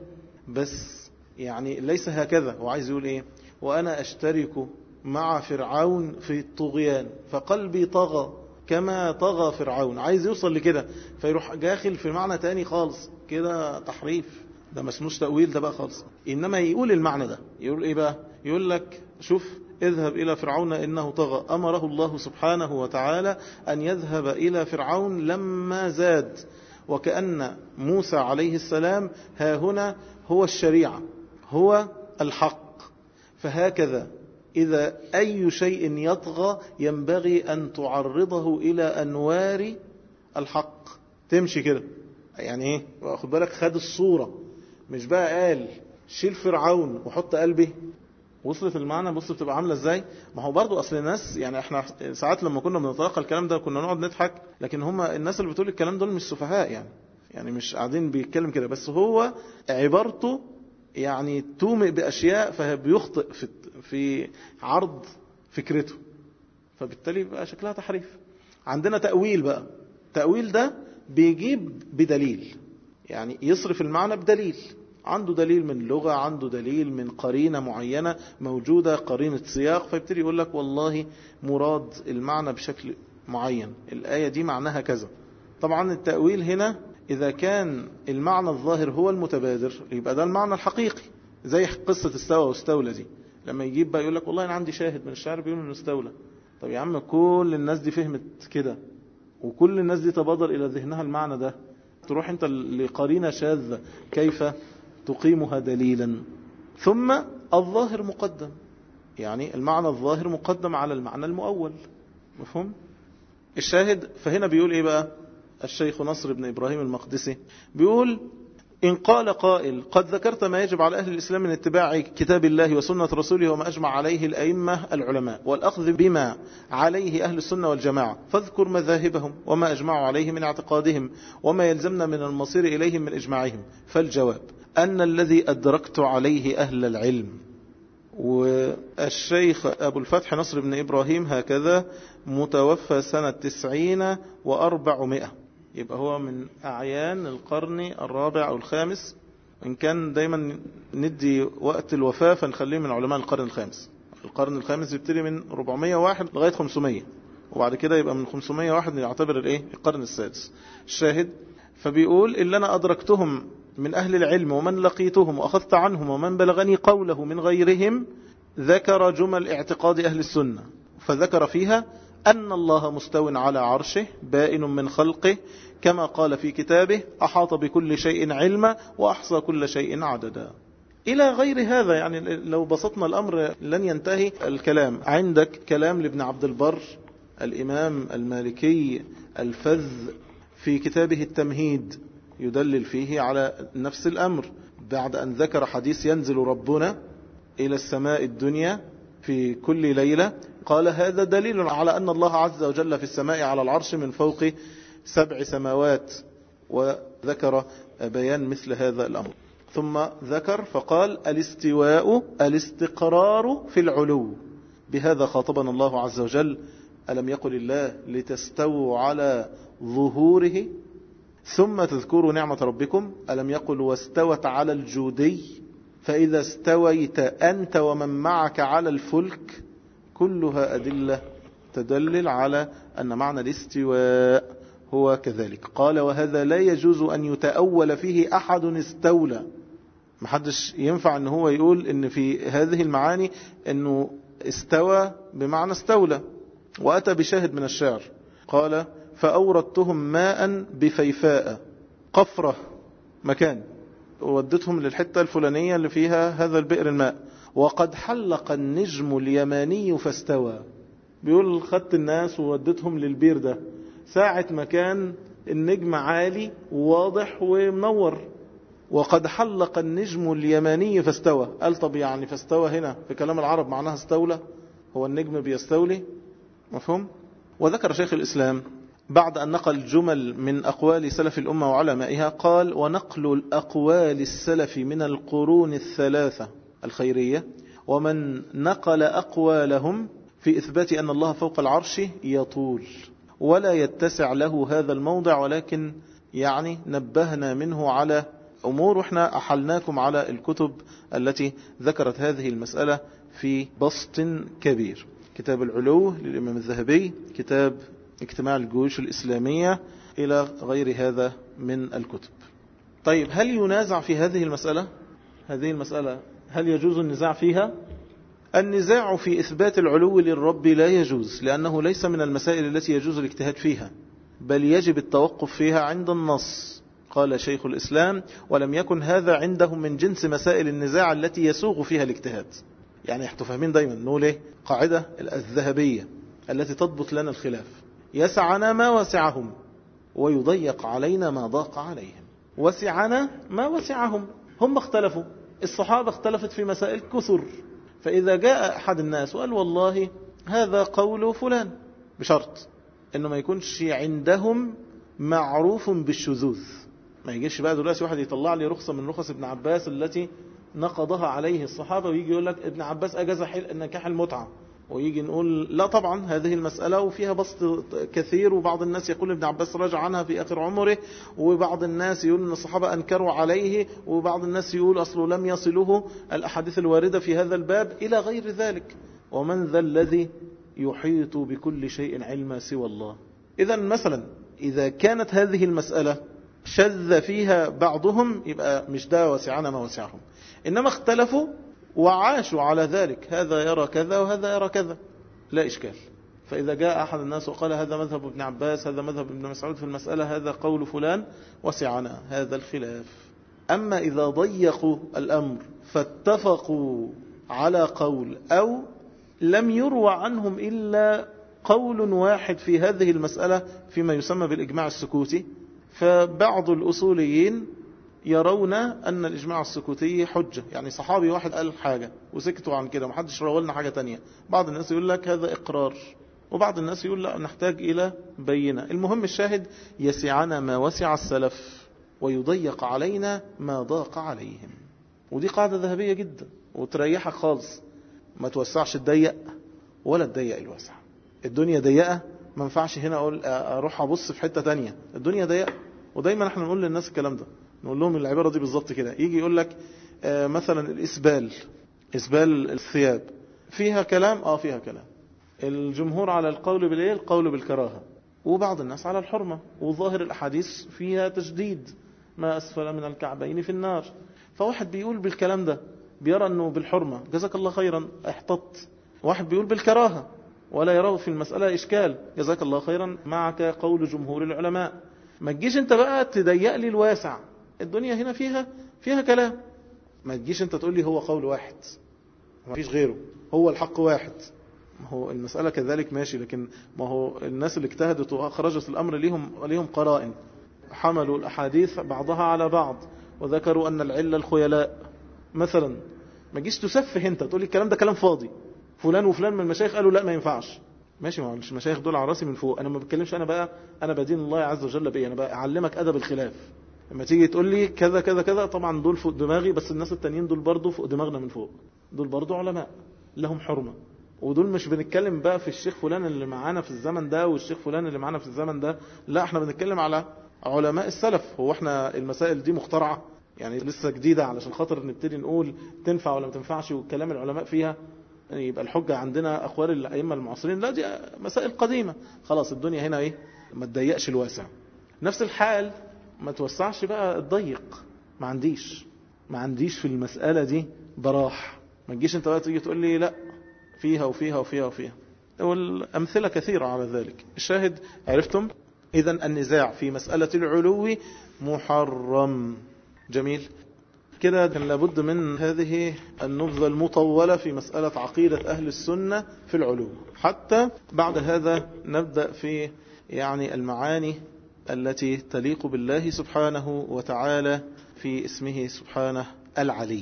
A: بس يعني ليس هكذا هو عايز يقول إيه وأنا أشترك مع فرعون في الطغيان فقلبي طغى كما طغى فرعون عايز يوصل لكده فيروح داخل في معنى تاني خالص كده تحريف ده ما اسموش تأويل ده بقى خالص إنما يقول المعنى ده يقول إيه بقى يقول لك شوف اذهب إلى فرعون إنه طغى أمره الله سبحانه وتعالى أن يذهب إلى فرعون لما زاد وكأن موسى عليه السلام ها هنا هو الشريعة هو الحق فهكذا إذا أي شيء يطغى ينبغي أن تعرضه إلى أنوار الحق تمشي كده يعني ايه واخد بالك خد الصورة مش بقى قال شيل فرعون وحط قلبي وصلت المعنى بص بتبقى عاملة ازاي ما هو برضو اصل الناس يعني احنا ساعات لما كنا بنتلقى الكلام ده كنا نقعد نضحك لكن هم الناس اللي بتقول الكلام دول مش سفهاء يعني يعني مش قاعدين بيتكلم كده بس هو عبارته يعني تومئ بأشياء فبيخطئ في, في عرض فكرته فبالتالي بقى شكلها تحريف عندنا تأويل بقى تأويل ده بيجيب بدليل يعني يصرف المعنى بدليل عنده دليل من لغة عنده دليل من قرينة معينة موجودة قرينة سياق فيبتدي يقول لك والله مراد المعنى بشكل معين الآية دي معناها كذا طبعا التأويل هنا إذا كان المعنى الظاهر هو المتبادر يبقى ده المعنى الحقيقي زي قصة استوى واستولى دي لما يجيب بقى يقول لك والله أنا عندي شاهد من الشعر بيقول إنه استولى طب يا عم كل الناس دي فهمت كده وكل الناس دي تبادر إلى ذهنها المعنى ده تروح أنت لقرينة شاذة كيف تقيمها دليلا ثم الظاهر مقدم يعني المعنى الظاهر مقدم على المعنى المؤول مفهوم الشاهد فهنا بيقول ايه بقى الشيخ نصر بن إبراهيم المقدسي بيقول إن قال قائل قد ذكرت ما يجب على أهل الإسلام من اتباع كتاب الله وسنة رسوله وما أجمع عليه الأئمة العلماء والأخذ بما عليه أهل السنة والجماعة فاذكر مذاهبهم وما أجمعوا عليه من اعتقادهم وما يلزمنا من المصير إليهم من إجماعهم فالجواب أن الذي أدركت عليه أهل العلم والشيخ أبو الفتح نصر بن إبراهيم هكذا متوفى سنة تسعين وأربعمائة يبقى هو من أعيان القرن الرابع أو الخامس إن كان دايما ندي وقت الوفاة فنخليه من علماء القرن الخامس القرن الخامس يبتدي من 401 لغاية 500 وبعد كده يبقى من 501 يعتبر الايه القرن السادس الشاهد فبيقول إلا أنا أدركتهم من أهل العلم ومن لقيتهم وأخذت عنهم ومن بلغني قوله من غيرهم ذكر جمل اعتقاد أهل السنة فذكر فيها أن الله مستو على عرشه بائن من خلقه كما قال في كتابه أحاط بكل شيء علما وأحصى كل شيء عددا إلى غير هذا يعني لو بسطنا الأمر لن ينتهي الكلام عندك كلام لابن عبد البر الإمام المالكي الفذ في كتابه التمهيد يدلل فيه على نفس الأمر بعد أن ذكر حديث ينزل ربنا إلى السماء الدنيا في كل ليلة قال هذا دليل على أن الله عز وجل في السماء على العرش من فوق سبع سماوات وذكر بيان مثل هذا الأمر ثم ذكر فقال الاستواء الاستقرار في العلو بهذا خاطبنا الله عز وجل ألم يقل الله لتستووا على ظهوره ثم تذكروا نعمة ربكم ألم يقل واستوت على الجودي فإذا استويت أنت ومن معك على الفلك كلها أدلة تدلل على أن معنى الاستواء هو كذلك قال وهذا لا يجوز أن يتأول فيه أحد استولى محدش ينفع أن هو يقول أن في هذه المعاني أنه استوى بمعنى استولى وأتى بشاهد من الشعر قال فأوردتهم ماء بفيفاء قفرة مكان ودتهم للحتة الفلانية اللي فيها هذا البئر الماء وقد حلق النجم اليماني فاستوى بيقول خدت الناس وودتهم للبير ده ساعة مكان النجم عالي وواضح ومنور وقد حلق النجم اليماني فاستوى قال طب يعني فاستوى هنا في كلام العرب معناها استولى هو النجم بيستولي مفهوم وذكر شيخ الإسلام بعد أن نقل جمل من أقوال سلف الأمة وعلمائها قال ونقل الأقوال السلف من القرون الثلاثة الخيرية ومن نقل أقوالهم في إثبات أن الله فوق العرش يطول ولا يتسع له هذا الموضع ولكن يعني نبهنا منه على أمور وإحنا أحلناكم على الكتب التي ذكرت هذه المسألة في بسط كبير كتاب العلو للإمام الذهبي كتاب اجتماع الجيوش الإسلامية إلى غير هذا من الكتب طيب هل ينازع في هذه المسألة هذه المسألة هل يجوز النزاع فيها النزاع في إثبات العلو للرب لا يجوز لأنه ليس من المسائل التي يجوز الاجتهاد فيها بل يجب التوقف فيها عند النص قال شيخ الإسلام ولم يكن هذا عندهم من جنس مسائل النزاع التي يسوغ فيها الاجتهاد يعني احنا فاهمين دايما نقول ايه قاعدة الذهبية التي تضبط لنا الخلاف يسعنا ما وسعهم ويضيق علينا ما ضاق عليهم وسعنا ما وسعهم هم اختلفوا الصحابة اختلفت في مسائل كثر فإذا جاء أحد الناس وقال والله هذا قول فلان بشرط انه ما يكونش عندهم معروف بالشذوذ ما يجيش بقى دلوقتي واحد يطلع لي رخصة من رخص ابن عباس التي نقضها عليه الصحابة ويجي يقول لك ابن عباس أجاز نكاح المتعة ويجي نقول لا طبعا هذه المسألة وفيها بسط كثير وبعض الناس يقول ابن عباس رجع عنها في آخر عمره وبعض الناس يقول أن الصحابة أنكروا عليه وبعض الناس يقول أصله لم يصله الأحاديث الواردة في هذا الباب إلى غير ذلك ومن ذا الذي يحيط بكل شيء علما سوى الله إذا مثلا إذا كانت هذه المسألة شذ فيها بعضهم يبقى مش ده وسعنا ما وسعهم إنما اختلفوا وعاشوا على ذلك هذا يرى كذا وهذا يرى كذا لا إشكال فإذا جاء أحد الناس وقال هذا مذهب ابن عباس هذا مذهب ابن مسعود في المسألة هذا قول فلان وسعنا هذا الخلاف أما إذا ضيقوا الأمر فاتفقوا على قول أو لم يروى عنهم إلا قول واحد في هذه المسألة فيما يسمى بالإجماع السكوتي فبعض الأصوليين يرون أن الإجماع السكوتي حجة يعني صحابي واحد قال حاجة وسكتوا عن كده محدش روى لنا حاجة تانية بعض الناس يقول لك هذا إقرار وبعض الناس يقول لا نحتاج إلى بينة المهم الشاهد يسعنا ما وسع السلف ويضيق علينا ما ضاق عليهم ودي قاعدة ذهبية جدا وتريحك خالص ما توسعش تضيق ولا تضيق الوسع الدنيا ضيقة ما ينفعش هنا أقول أروح أبص في حتة تانية الدنيا ضيقة ودايما احنا نقول للناس الكلام ده نقول لهم العبارة دي بالظبط كده يجي يقول لك آه مثلا الإسبال إسبال الثياب فيها كلام آه فيها كلام الجمهور على القول بالإيه القول بالكراهة وبعض الناس على الحرمة وظاهر الأحاديث فيها تجديد ما أسفل من الكعبين في النار فواحد بيقول بالكلام ده بيرى أنه بالحرمة جزاك الله خيرا احتط واحد بيقول بالكراهة ولا يراه في المسألة إشكال جزاك الله خيرا معك قول جمهور العلماء ما تجيش انت بقى تضيق لي الواسع الدنيا هنا فيها فيها كلام ما تجيش انت تقول لي هو قول واحد ما فيش غيره هو الحق واحد ما هو المسألة كذلك ماشي لكن ما هو الناس اللي اجتهدت وأخرجت الأمر ليهم, ليهم قرائن حملوا الأحاديث بعضها على بعض وذكروا أن العلة الخيلاء مثلا ما تجيش تسفه انت تقول لي الكلام ده كلام فاضي فلان وفلان من المشايخ قالوا لا ما ينفعش ماشي ما مش المشايخ دول على راسي من فوق انا ما بتكلمش انا بقى انا بدين الله عز وجل بايه انا بقى اعلمك ادب الخلاف لما تيجي تقول لي كذا كذا كذا طبعا دول فوق دماغي بس الناس التانيين دول برضو فوق دماغنا من فوق دول برضو علماء لهم حرمة ودول مش بنتكلم بقى في الشيخ فلان اللي معانا في الزمن ده والشيخ فلان اللي معانا في الزمن ده لا احنا بنتكلم على علماء السلف هو احنا المسائل دي مخترعة يعني لسه جديدة علشان خاطر نبتدي نقول تنفع ولا ما تنفعش وكلام العلماء فيها يعني يبقى الحجة عندنا أقوال الأئمة المعاصرين لا دي مسائل قديمة خلاص الدنيا هنا إيه ما تضيقش الواسع نفس الحال ما توسعش بقى الضيق ما عنديش ما عنديش في المسألة دي براح ما تجيش انت بقى تيجي تقول لي لا فيها وفيها وفيها وفيها والأمثلة كثيرة على ذلك الشاهد عرفتم إذا النزاع في مسألة العلو محرم جميل كده كان لابد من هذه النبذة المطولة في مسألة عقيدة أهل السنة في العلو حتى بعد هذا نبدأ في يعني المعاني التي تليق بالله سبحانه وتعالى في اسمه سبحانه العلي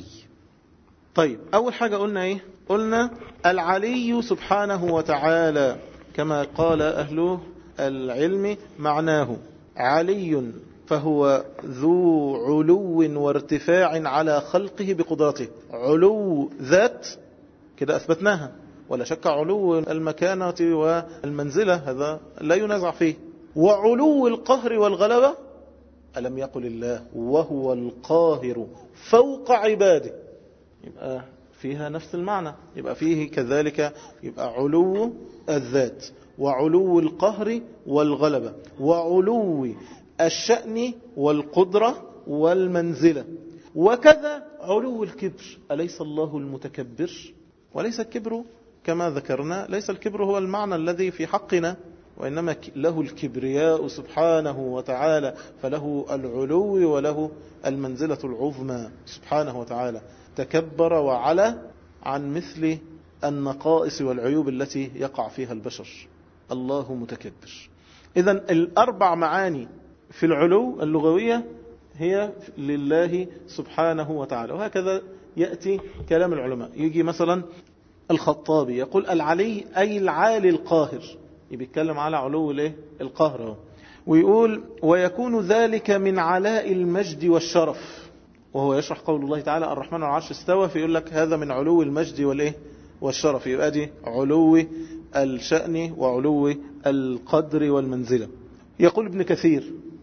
A: طيب أول حاجة قلنا إيه قلنا العلي سبحانه وتعالى كما قال أهل العلم معناه علي فهو ذو علو وارتفاع على خلقه بقدرته علو ذات كده أثبتناها ولا شك علو المكانة والمنزلة هذا لا ينازع فيه وعلو القهر والغلبة ألم يقل الله وهو القاهر فوق عباده يبقى فيها نفس المعنى يبقى فيه كذلك يبقى علو الذات وعلو القهر والغلبة وعلو الشأن والقدرة والمنزلة وكذا علو الكبر أليس الله المتكبر وليس الكبر كما ذكرنا ليس الكبر هو المعنى الذي في حقنا وإنما له الكبرياء سبحانه وتعالى فله العلو وله المنزلة العظمى سبحانه وتعالى تكبر وعلى عن مثل النقائص والعيوب التي يقع فيها البشر الله متكبر إذا الأربع معاني في العلو اللغوية هي لله سبحانه وتعالى وهكذا يأتي كلام العلماء يجي مثلا الخطابي يقول العلي أي العالي القاهر يبيتكلم على علو الايه القهر ويقول ويكون ذلك من علاء المجد والشرف وهو يشرح قول الله تعالى الرحمن العرش استوى فيقول لك هذا من علو المجد والايه والشرف يبقى دي علو الشأن وعلو القدر والمنزلة يقول ابن كثير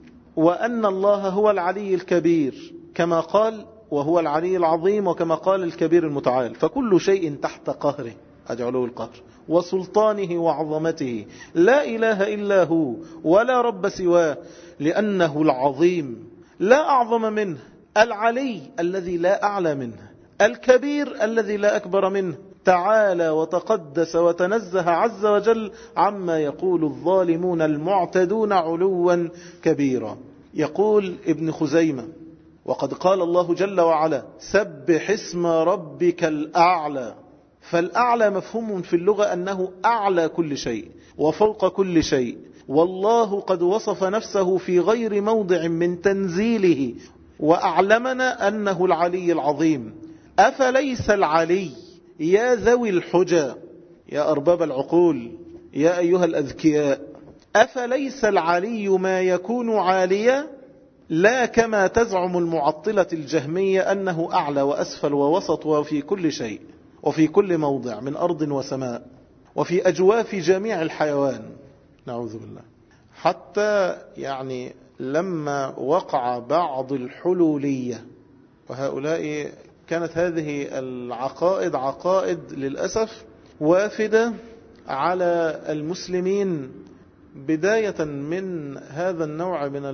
A: وأن الله هو العلي الكبير كما قال وهو العلي العظيم وكما قال الكبير المتعال فكل شيء تحت قهره هذا علو القهر وسلطانه وعظمته لا إله إلا هو ولا رب سواه لأنه العظيم لا أعظم منه العلي الذي لا أعلى منه الكبير الذي لا أكبر منه تعالى وتقدس وتنزه عز وجل عما يقول الظالمون المعتدون علوا كبيرا يقول ابن خزيمة وقد قال الله جل وعلا سبح اسم ربك الأعلى فالأعلى مفهوم في اللغة أنه أعلى كل شيء وفوق كل شيء والله قد وصف نفسه في غير موضع من تنزيله وأعلمنا أنه العلي العظيم أفليس العلي يا ذوي الحجى يا أرباب العقول يا أيها الأذكياء أفليس العلي ما يكون عاليا لا كما تزعم المعطلة الجهمية أنه أعلى وأسفل ووسط وفي كل شيء وفي كل موضع من أرض وسماء وفي أجواف جميع الحيوان نعوذ بالله حتى يعني لما وقع بعض الحلولية وهؤلاء كانت هذه العقائد عقائد للأسف وافدة على المسلمين بداية من هذا النوع من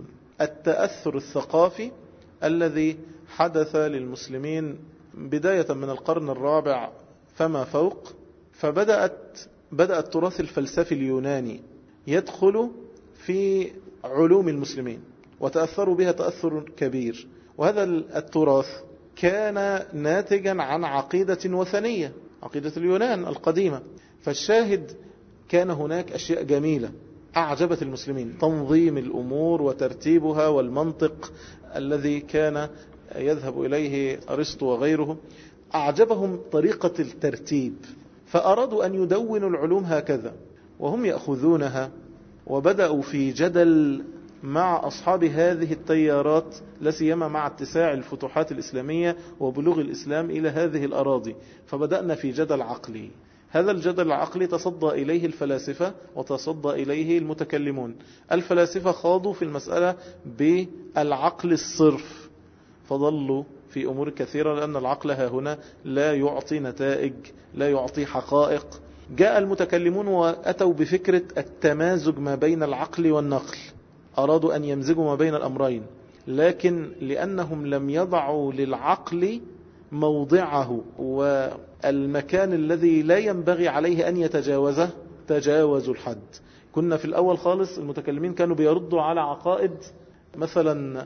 A: التأثر الثقافي الذي حدث للمسلمين بداية من القرن الرابع فما فوق فبدأت بدأ التراث الفلسفي اليوناني يدخل في علوم المسلمين وتأثروا بها تأثر كبير وهذا التراث كان ناتجا عن عقيدة وثنية عقيدة اليونان القديمة فالشاهد كان هناك أشياء جميلة أعجبت المسلمين تنظيم الأمور وترتيبها والمنطق الذي كان يذهب إليه أرسطو وغيره أعجبهم طريقة الترتيب فأرادوا أن يدونوا العلوم هكذا وهم يأخذونها وبدأوا في جدل مع أصحاب هذه التيارات لسيما مع اتساع الفتوحات الإسلامية وبلوغ الإسلام إلى هذه الأراضي فبدأنا في جدل عقلي هذا الجدل العقلي تصدى إليه الفلاسفة وتصدى إليه المتكلمون الفلاسفة خاضوا في المسألة بالعقل الصرف فظلوا في أمور كثيرة لأن العقل ها هنا لا يعطي نتائج لا يعطي حقائق جاء المتكلمون وأتوا بفكرة التمازج ما بين العقل والنقل أرادوا أن يمزجوا ما بين الأمرين لكن لأنهم لم يضعوا للعقل موضعه والمكان الذي لا ينبغي عليه أن يتجاوزه تجاوزوا الحد كنا في الأول خالص المتكلمين كانوا بيردوا على عقائد مثلا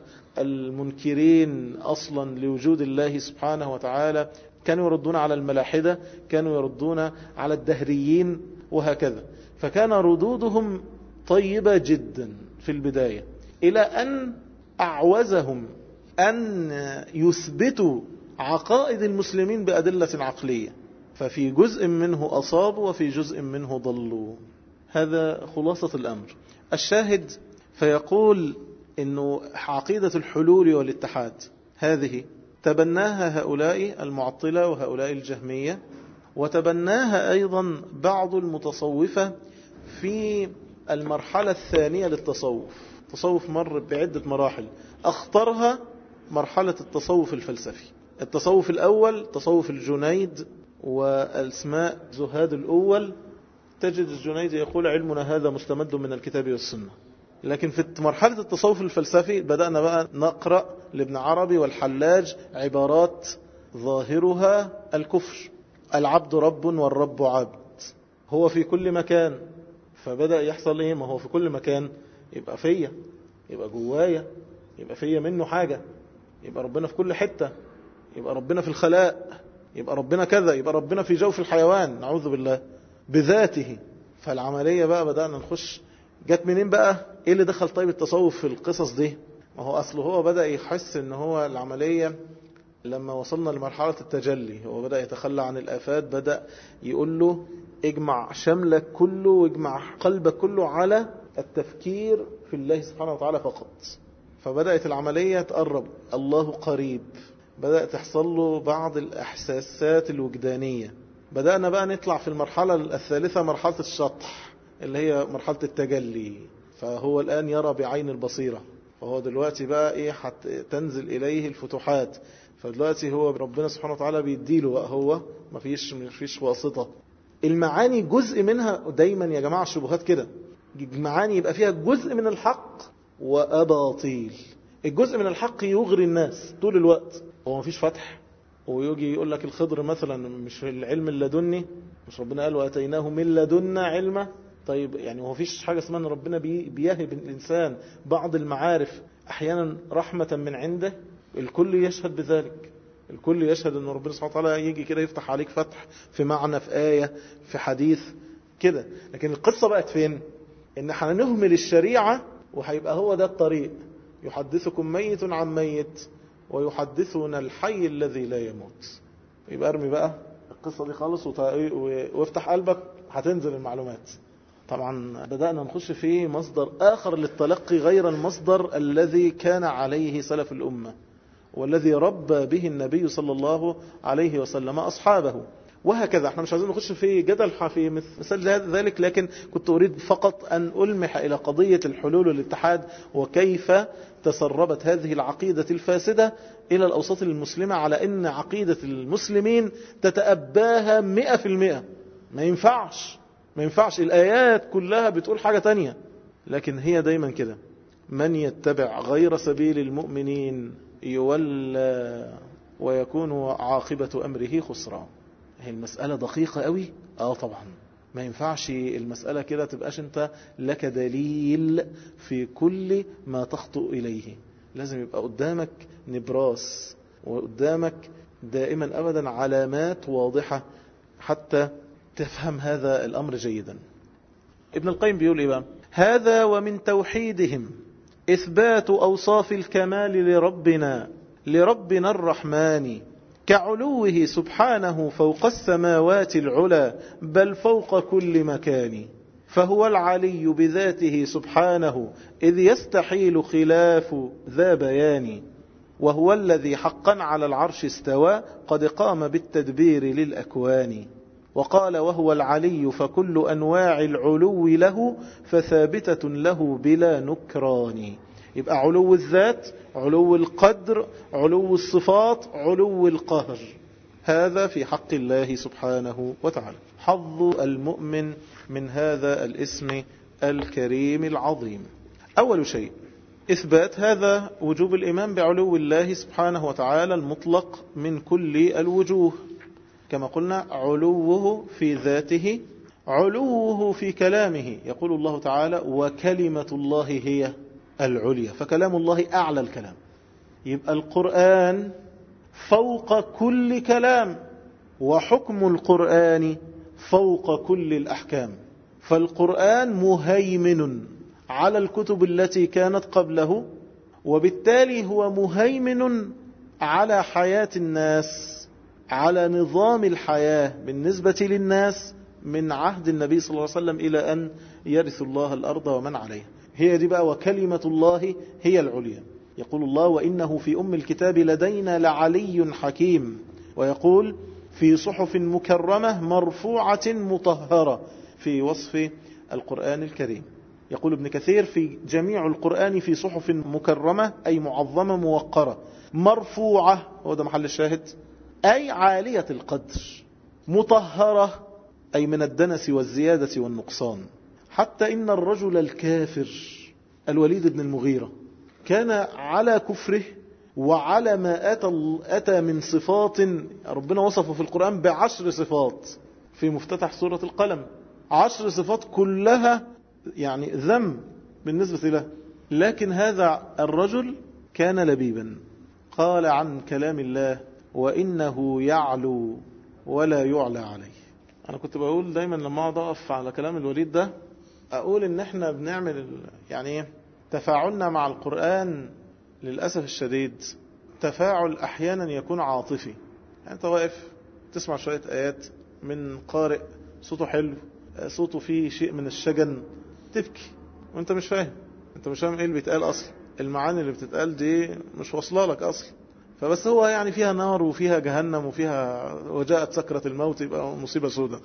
A: المنكرين أصلا لوجود الله سبحانه وتعالى كانوا يردون على الملاحدة كانوا يردون على الدهريين وهكذا فكان ردودهم طيبة جدا في البداية إلى أن أعوزهم أن يثبتوا عقائد المسلمين بأدلة عقلية ففي جزء منه أصابوا وفي جزء منه ضلوا هذا خلاصة الأمر الشاهد فيقول أنه عقيدة الحلول والاتحاد هذه تبناها هؤلاء المعطلة وهؤلاء الجهمية وتبناها أيضا بعض المتصوفة في المرحلة الثانية للتصوف التصوف مر بعدة مراحل أخطرها مرحلة التصوف الفلسفي التصوف الأول تصوف الجنيد والاسماء زهاد الأول تجد الجنيد يقول علمنا هذا مستمد من الكتاب والسنة لكن في مرحلة التصوف الفلسفي بدأنا بقى نقرأ لابن عربي والحلاج عبارات ظاهرها الكفر العبد رب والرب عبد هو في كل مكان فبدأ يحصل ايه ما هو في كل مكان يبقى فيا يبقى جوايا يبقى فيا منه حاجة يبقى ربنا في كل حتة يبقى ربنا في الخلاء يبقى ربنا كذا يبقى ربنا في جوف الحيوان نعوذ بالله بذاته فالعملية بقى بدأنا نخش جت منين بقى ايه اللي دخل طيب التصوف في القصص دي ما هو اصله هو بدأ يحس ان هو العملية لما وصلنا لمرحلة التجلي هو بدأ يتخلى عن الآفات بدأ يقول له اجمع شملك كله واجمع قلبك كله على التفكير في الله سبحانه وتعالى فقط فبدأت العملية تقرب الله قريب بدأ تحصل له بعض الإحساسات الوجدانية بدأنا بقى نطلع في المرحلة الثالثة مرحلة الشطح اللي هي مرحلة التجلي فهو الآن يرى بعين البصيرة فهو دلوقتي بقى إيه حتى تنزل إليه الفتوحات فدلوقتي هو ربنا سبحانه وتعالى بيديله بقى هو ما فيش مفيش واسطة المعاني جزء منها دايما يا جماعة الشبهات كده المعاني يبقى فيها جزء من الحق وأباطيل الجزء من الحق يغري الناس طول الوقت هو مفيش فتح ويجي يقول لك الخضر مثلا مش العلم اللدني مش ربنا قال واتيناه من لدنا علما طيب يعني هو مفيش حاجة اسمها ان ربنا بيهب الإنسان بعض المعارف أحيانا رحمة من عنده الكل يشهد بذلك الكل يشهد ان ربنا سبحانه وتعالى يجي كده يفتح عليك فتح في معنى في آية في حديث كده لكن القصة بقت فين ان هنهمل الشريعة وهيبقى هو ده الطريق يحدثكم ميت عن ميت ويحدثنا الحي الذي لا يموت يبقى ارمي بقى القصة دي خالص وافتح قلبك هتنزل المعلومات طبعا بدأنا نخش في مصدر آخر للتلقي غير المصدر الذي كان عليه سلف الأمة والذي ربى به النبي صلى الله عليه وسلم أصحابه وهكذا احنا مش عايزين نخش في جدل في مثل ذلك لكن كنت أريد فقط أن ألمح إلى قضية الحلول والاتحاد وكيف تسربت هذه العقيدة الفاسدة إلى الأوساط المسلمة على أن عقيدة المسلمين تتأباها مئة في المئة ما ينفعش ما ينفعش الآيات كلها بتقول حاجة تانية لكن هي دايما كده من يتبع غير سبيل المؤمنين يولى ويكون عاقبة أمره خسران هي المسألة دقيقة قوي اه طبعا ما ينفعش المسألة كده تبقاش انت لك دليل في كل ما تخطئ إليه لازم يبقى قدامك نبراس وقدامك دائما أبدا علامات واضحة حتى تفهم هذا الأمر جيدا ابن القيم بيقول إيه بقى هذا ومن توحيدهم إثبات أوصاف الكمال لربنا لربنا الرحمن كعلوه سبحانه فوق السماوات العلا بل فوق كل مكان فهو العلي بذاته سبحانه إذ يستحيل خلاف ذا بيان وهو الذي حقا على العرش استوى قد قام بالتدبير للأكوان وقال وهو العلي فكل أنواع العلو له فثابتة له بلا نكران يبقى علو الذات علو القدر علو الصفات علو القهر هذا في حق الله سبحانه وتعالى حظ المؤمن من هذا الاسم الكريم العظيم أول شيء إثبات هذا وجوب الإيمان بعلو الله سبحانه وتعالى المطلق من كل الوجوه كما قلنا علوه في ذاته علوه في كلامه يقول الله تعالى وكلمة الله هي العليا فكلام الله أعلى الكلام يبقى القرآن فوق كل كلام وحكم القرآن فوق كل الأحكام فالقرآن مهيمن على الكتب التي كانت قبله وبالتالي هو مهيمن على حياة الناس على نظام الحياة بالنسبة للناس من عهد النبي صلى الله عليه وسلم إلى أن يرث الله الأرض ومن عليها هي دي بقى وكلمة الله هي العليا يقول الله وإنه في أم الكتاب لدينا لعلي حكيم ويقول في صحف مكرمة مرفوعة مطهرة في وصف القرآن الكريم يقول ابن كثير في جميع القرآن في صحف مكرمة أي معظمة موقرة مرفوعة هو ده محل الشاهد أي عالية القدر مطهرة أي من الدنس والزيادة والنقصان حتى إن الرجل الكافر الوليد بن المغيرة كان على كفره وعلى ما أتى, أتى من صفات ربنا وصفه في القرآن بعشر صفات في مفتتح سورة القلم عشر صفات كلها يعني ذم بالنسبة له لكن هذا الرجل كان لبيبا قال عن كلام الله وإنه يعلو ولا يعلى عليه أنا كنت بقول دايما لما أقعد أقف على كلام الوليد ده أقول إن إحنا بنعمل يعني إيه تفاعلنا مع القرآن للأسف الشديد تفاعل أحيانا يكون عاطفي يعني أنت واقف تسمع شوية آيات من قارئ صوته حلو صوته فيه شيء من الشجن تبكي وانت مش فاهم انت مش فاهم ايه اللي بيتقال اصلا المعاني اللي بتتقال دي مش واصله لك اصلا فبس هو يعني فيها نار وفيها جهنم وفيها وجاءت سكرة الموت يبقى مصيبة سودة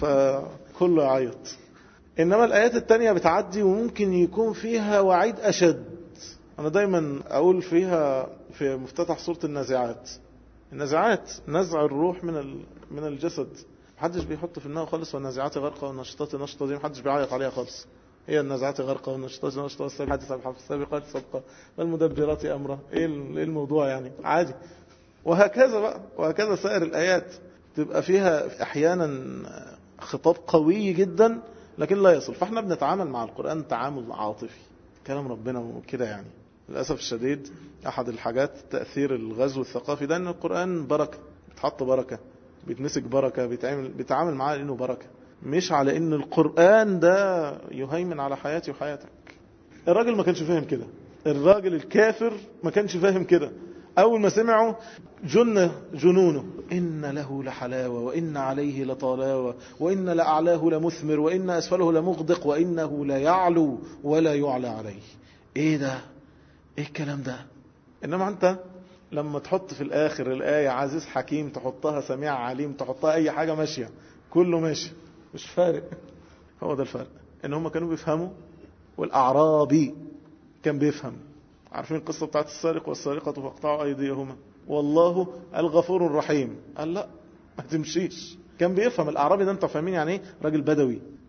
A: فكله يعيط إنما الآيات التانية بتعدي وممكن يكون فيها وعيد أشد أنا دايما أقول فيها في مفتتح سورة النازعات النازعات نزع الروح من من الجسد محدش بيحط في النار خالص والنازعات غرقة والنشطات نشطة دي محدش بيعيط عليها خالص هي النازعات غرقة والنشطات نشطة والسابقات سبحة السابقات سبقة والمدبرات أمرا إيه الموضوع يعني عادي وهكذا بقى وهكذا سائر الآيات تبقى فيها أحيانا خطاب قوي جدا لكن لا يصل فاحنا بنتعامل مع القرآن تعامل عاطفي كلام ربنا وكده يعني للأسف الشديد أحد الحاجات تأثير الغزو الثقافي ده أن القرآن بركة بتحط بركة بيتمسك بركة بيتعامل, بيتعامل معاه لأنه بركة مش على أن القرآن ده يهيمن على حياتي وحياتك الراجل ما كانش فاهم كده الراجل الكافر ما كانش فاهم كده أول ما سمعوا جن جنونه إن له لحلاوة وإن عليه لطلاوة وإن لأعلاه لمثمر وإن أسفله لمغدق وإنه ليعلو ولا يعلى عليه إيه ده إيه الكلام ده إنما أنت لما تحط في الآخر الآية عزيز حكيم تحطها سميع عليم تحطها أي حاجة ماشية كله ماشي مش فارق هو ده الفرق إن هم كانوا بيفهموا والأعرابي كان بيفهم عارفين القصة بتاعت السارق والسارقة فاقطعوا أيديهما والله الغفور الرحيم قال لا ما تمشيش كان بيفهم الأعرابي ده انت فاهمين يعني ايه راجل بدوي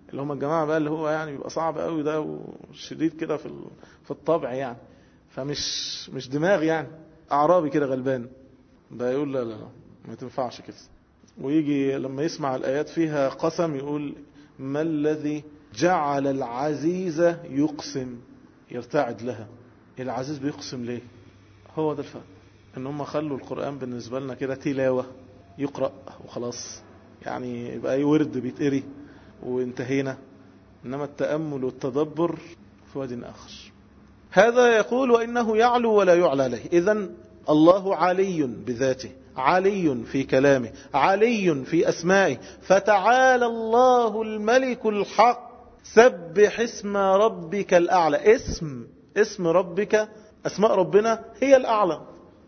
A: اللي هم الجماعة بقى اللي هو يعني بيبقى صعب قوي ده وشديد كده في في الطبع يعني فمش مش دماغ يعني أعرابي كده غلبان ده يقول لا لا لا ما تنفعش كده ويجي لما يسمع الآيات فيها قسم يقول ما الذي جعل العزيز يقسم يرتعد لها العزيز بيقسم ليه هو ده الفرق ان هم خلوا القرآن بالنسبة لنا كده تلاوة يقرأ وخلاص يعني يبقى اي ورد بيتقري وانتهينا انما التأمل والتدبر في واد اخر هذا يقول وانه يعلو ولا يعلى عليه اذا الله علي بذاته علي في كلامه علي في أسمائه فتعالى الله الملك الحق سبح اسم ربك الأعلى اسم اسم ربك أسماء ربنا هي الأعلى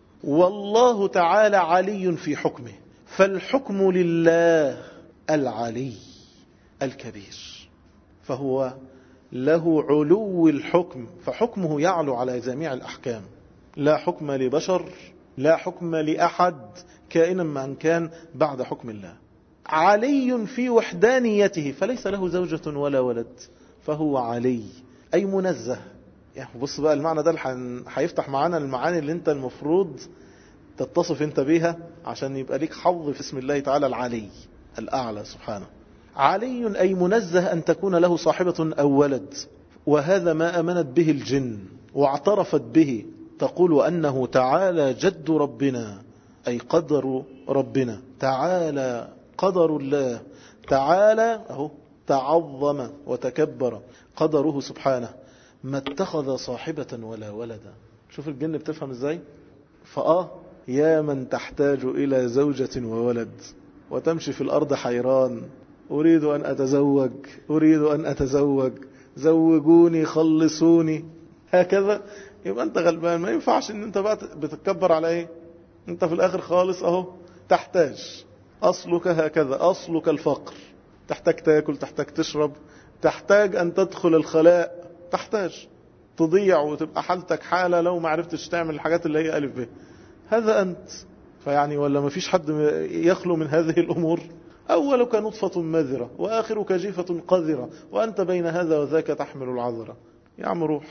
A: والله تعالى علي في حكمه فالحكم لله العلي الكبير فهو له علو الحكم فحكمه يعلو على جميع الأحكام لا حكم لبشر لا حكم لأحد كائنا من كان بعد حكم الله علي في وحدانيته فليس له زوجة ولا ولد فهو علي أي منزه يعني بص بقى المعنى ده هيفتح معانا المعاني اللي انت المفروض تتصف انت بيها عشان يبقى ليك حظ في اسم الله تعالى العلي الأعلى سبحانه علي أي منزه أن تكون له صاحبة أو ولد وهذا ما أمنت به الجن واعترفت به تقول أنه تعالى جد ربنا أي قدر ربنا تعالى قدر الله تعالى أهو تعظم وتكبر قدره سبحانه ما اتخذ صاحبة ولا ولدا شوف الجن بتفهم ازاي فآه يا من تحتاج إلى زوجة وولد وتمشي في الأرض حيران أريد أن أتزوج أريد أن أتزوج زوجوني خلصوني هكذا يبقى أنت غلبان ما ينفعش أن أنت بقى بتتكبر على إيه أنت في الآخر خالص أهو تحتاج أصلك هكذا أصلك الفقر تحتاج تاكل تحتاج تشرب تحتاج أن تدخل الخلاء تحتاج تضيع وتبقى حالتك حالة لو ما عرفتش تعمل الحاجات اللي هي ألف به هذا أنت فيعني ولا ما فيش حد يخلو من هذه الأمور أولك نطفة مذرة وآخرك جيفة قذرة وأنت بين هذا وذاك تحمل العذرة يا عم روح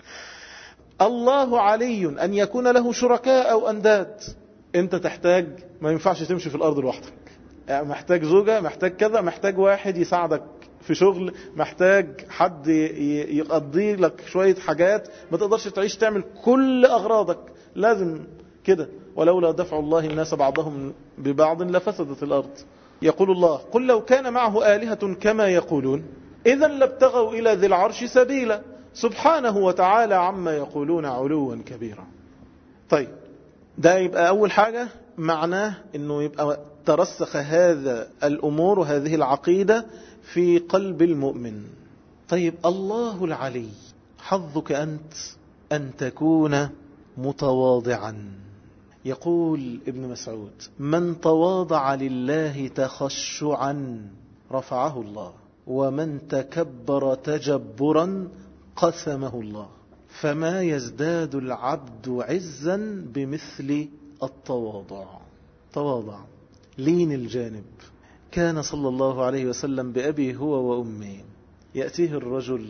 A: الله علي أن يكون له شركاء أو أنداد أنت تحتاج ما ينفعش تمشي في الأرض لوحدك يعني محتاج زوجة محتاج كذا محتاج واحد يساعدك في شغل محتاج حد يقضي لك شوية حاجات ما تقدرش تعيش تعمل كل أغراضك لازم كده ولولا دفع الله الناس بعضهم ببعض لفسدت الأرض يقول الله قل لو كان معه آلهة كما يقولون إذا لابتغوا إلى ذي العرش سبيلا سبحانه وتعالى عما يقولون علوا كبيرا طيب ده يبقى أول حاجة معناه أنه يبقى ترسخ هذا الأمور وهذه العقيدة في قلب المؤمن طيب الله العلي حظك أنت أن تكون متواضعا يقول ابن مسعود من تواضع لله تخشعا رفعه الله ومن تكبر تجبرا قسمه الله فما يزداد العبد عزا بمثل التواضع تواضع لين الجانب كان صلى الله عليه وسلم بأبي هو وأمي يأتيه الرجل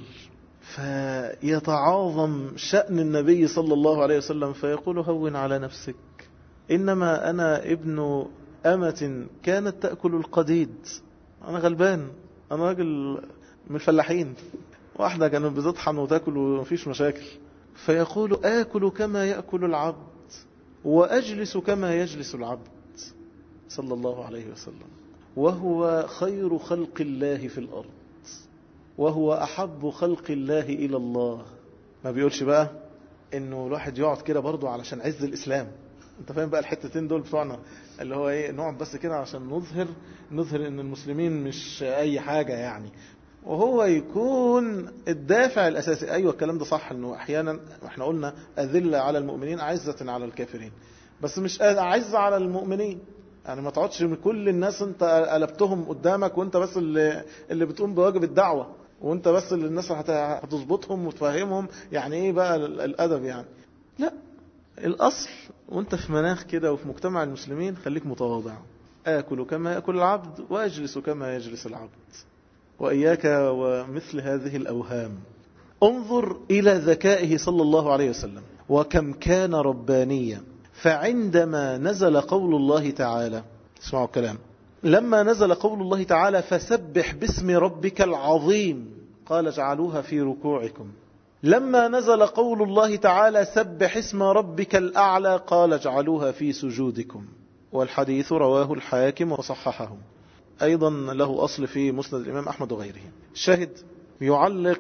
A: فيتعاظم شأن النبي صلى الله عليه وسلم فيقول هون على نفسك إنما أنا ابن أمة كانت تأكل القديد أنا غلبان أنا راجل من الفلاحين واحدة كانت بتطحن وتاكل ومفيش مشاكل فيقول آكل كما يأكل العبد وأجلس كما يجلس العبد صلى الله عليه وسلم وهو خير خلق الله في الأرض وهو أحب خلق الله إلى الله ما بيقولش بقى إنه الواحد يقعد كده برضه علشان عز الإسلام انت فاهم بقى الحتتين دول بتوعنا اللي هو ايه نقعد بس كده عشان نظهر نظهر ان المسلمين مش اي حاجة يعني وهو يكون الدافع الاساسي ايوه الكلام ده صح انه احيانا احنا قلنا اذل على المؤمنين عزة على الكافرين بس مش اعز على المؤمنين يعني ما تقعدش من كل الناس انت قلبتهم قدامك وانت بس اللي, اللي بتقوم بواجب الدعوة وانت بس اللي الناس هتظبطهم وتفهمهم يعني ايه بقى الادب يعني لا الأصل وانت في مناخ كده وفي مجتمع المسلمين خليك متواضع آكل كما يأكل العبد وأجلس كما يجلس العبد وإياك ومثل هذه الأوهام انظر إلى ذكائه صلى الله عليه وسلم وكم كان ربانيا فعندما نزل قول الله تعالى اسمعوا الكلام لما نزل قول الله تعالى فسبح باسم ربك العظيم قال اجعلوها في ركوعكم لما نزل قول الله تعالى سبح اسم ربك الأعلى قال اجعلوها في سجودكم والحديث رواه الحاكم وصححه أيضا له أصل في مسند الإمام أحمد وغيره شاهد يعلق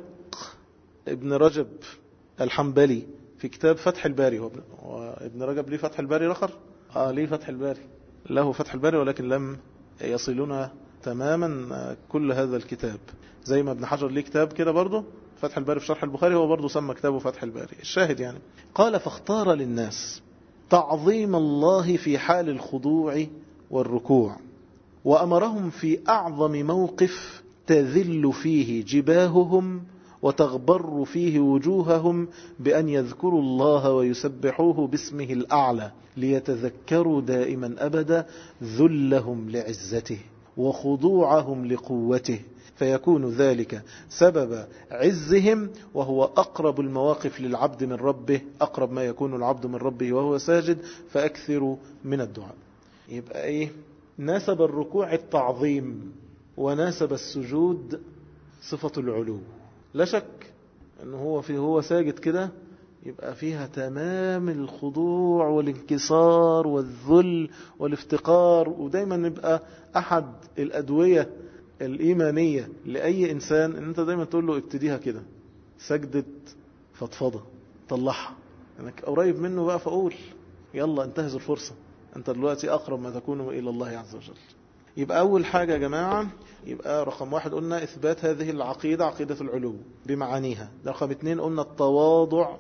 A: ابن رجب الحنبلي في كتاب فتح الباري هو ابن رجب ليه فتح الباري رخر آه ليه فتح الباري له فتح الباري ولكن لم يصلنا تماما كل هذا الكتاب زي ما ابن حجر ليه كتاب كده برضه فتح الباري في شرح البخاري هو برضه سمى كتابه فتح الباري الشاهد يعني قال فاختار للناس تعظيم الله في حال الخضوع والركوع وأمرهم في أعظم موقف تذل فيه جباههم وتغبر فيه وجوههم بأن يذكروا الله ويسبحوه باسمه الأعلى ليتذكروا دائما أبدا ذلهم لعزته وخضوعهم لقوته فيكون ذلك سبب عزهم وهو أقرب المواقف للعبد من ربه أقرب ما يكون العبد من ربه وهو ساجد فأكثر من الدعاء يبقى إيه ناسب الركوع التعظيم وناسب السجود صفة العلو لا شك أنه هو في هو ساجد كده يبقى فيها تمام الخضوع والانكسار والذل والافتقار ودايما يبقى أحد الأدوية الإيمانية لأي إنسان أن أنت دايما تقول له ابتديها كده سجدة فضفضة طلعها أنك قريب منه بقى فأقول يلا انتهز الفرصة أنت دلوقتي أقرب ما تكون إلى الله عز وجل يبقى أول حاجة يا جماعة يبقى رقم واحد قلنا إثبات هذه العقيدة عقيدة العلو بمعانيها رقم اثنين قلنا التواضع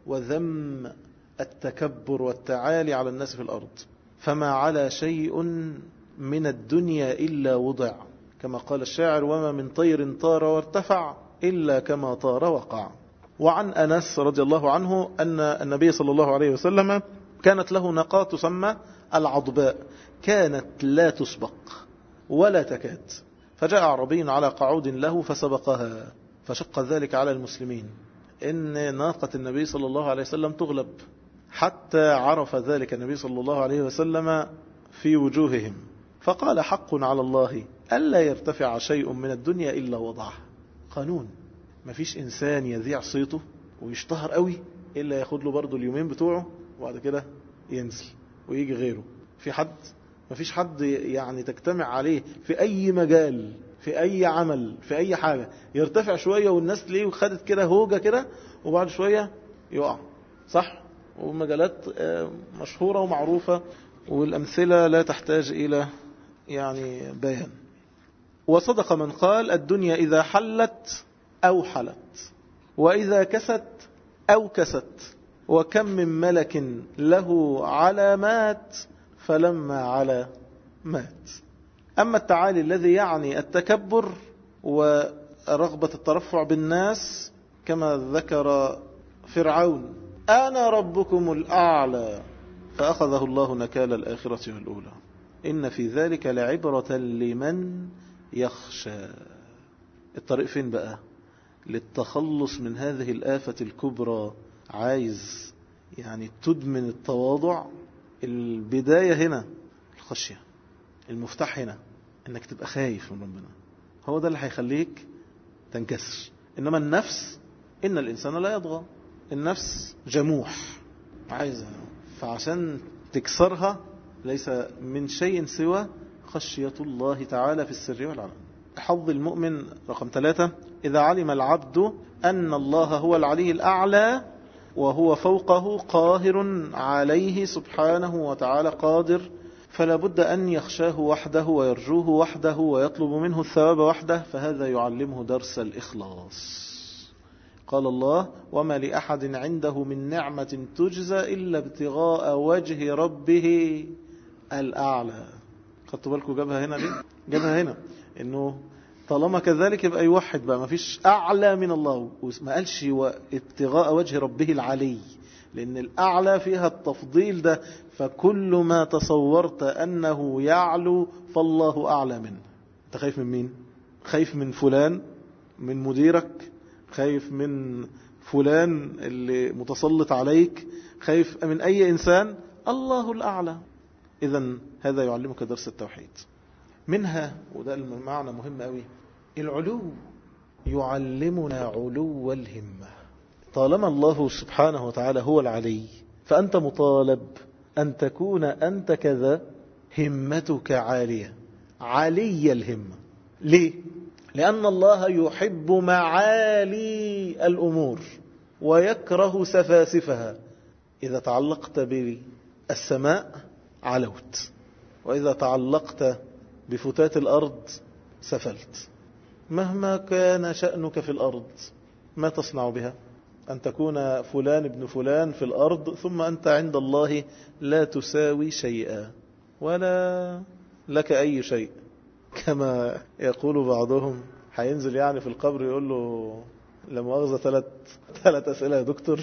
A: وذم التكبر والتعالي على الناس في الأرض فما على شيء من الدنيا إلا وضع كما قال الشاعر وما من طير طار وارتفع إلا كما طار وقع وعن أنس رضي الله عنه أن النبي صلى الله عليه وسلم كانت له نقاة تسمى العضباء كانت لا تسبق ولا تكاد فجاء عربي على قعود له فسبقها فشق ذلك على المسلمين إن ناقة النبي صلى الله عليه وسلم تغلب حتى عرف ذلك النبي صلى الله عليه وسلم في وجوههم فقال حق على الله ألا يرتفع شيء من الدنيا إلا وضعه قانون ما فيش إنسان يذيع صيته ويشتهر قوي إلا ياخد له برضه اليومين بتوعه وبعد كده ينزل ويجي غيره في حد ما فيش حد يعني تجتمع عليه في أي مجال في أي عمل في أي حاجة يرتفع شوية والناس ليه خدت كده هوجة كده وبعد شوية يقع صح ومجالات مشهورة ومعروفة والأمثلة لا تحتاج إلى يعني بيان وصدق من قال الدنيا إذا حلت أو حلت وإذا كست أو كست وكم من ملك له علامات فلما على مات أما التعالي الذي يعني التكبر ورغبة الترفع بالناس كما ذكر فرعون أنا ربكم الأعلى فأخذه الله نكال الآخرة والأولى إن في ذلك لعبرة لمن يخشى الطريق فين بقى للتخلص من هذه الآفة الكبرى عايز يعني تدمن التواضع البداية هنا الخشية المفتاح هنا انك تبقى خايف من ربنا هو ده اللي هيخليك تنكسر انما النفس ان الانسان لا يطغى النفس جموح عايزة فعشان تكسرها ليس من شيء سوى خشية الله تعالى في السر والعلن حظ المؤمن رقم ثلاثة إذا علم العبد أن الله هو العلي الأعلى وهو فوقه قاهر عليه سبحانه وتعالى قادر فلا بد أن يخشاه وحده ويرجوه وحده ويطلب منه الثواب وحده فهذا يعلمه درس الإخلاص قال الله وما لأحد عنده من نعمة تجزى إلا ابتغاء وجه ربه الأعلى خدتوا بالكم جابها هنا ليه جابها هنا إنه طالما كذلك يبقى يوحد بقى ما فيش أعلى من الله وما قالش ابتغاء وجه ربه العلي لأن الأعلى فيها التفضيل ده فكل ما تصورت أنه يعلو فالله أعلى منه أنت خايف من مين؟ خايف من فلان من مديرك خايف من فلان اللي متسلط عليك خايف من أي إنسان الله الأعلى إذا هذا يعلمك درس التوحيد منها وده المعنى مهم قوي العلو يعلمنا علو الهمة طالما الله سبحانه وتعالى هو العلي فأنت مطالب أن تكون أنت كذا همتك عالية علي الهمة ليه؟ لأن الله يحب معالي الأمور ويكره سفاسفها إذا تعلقت بالسماء علوت وإذا تعلقت بفتات الأرض سفلت مهما كان شأنك في الأرض ما تصنع بها أن تكون فلان ابن فلان في الأرض ثم أنت عند الله لا تساوي شيئا ولا لك أي شيء كما يقول بعضهم هينزل يعني في القبر يقول له لمؤاخذة ثلاث ثلاث أسئلة يا دكتور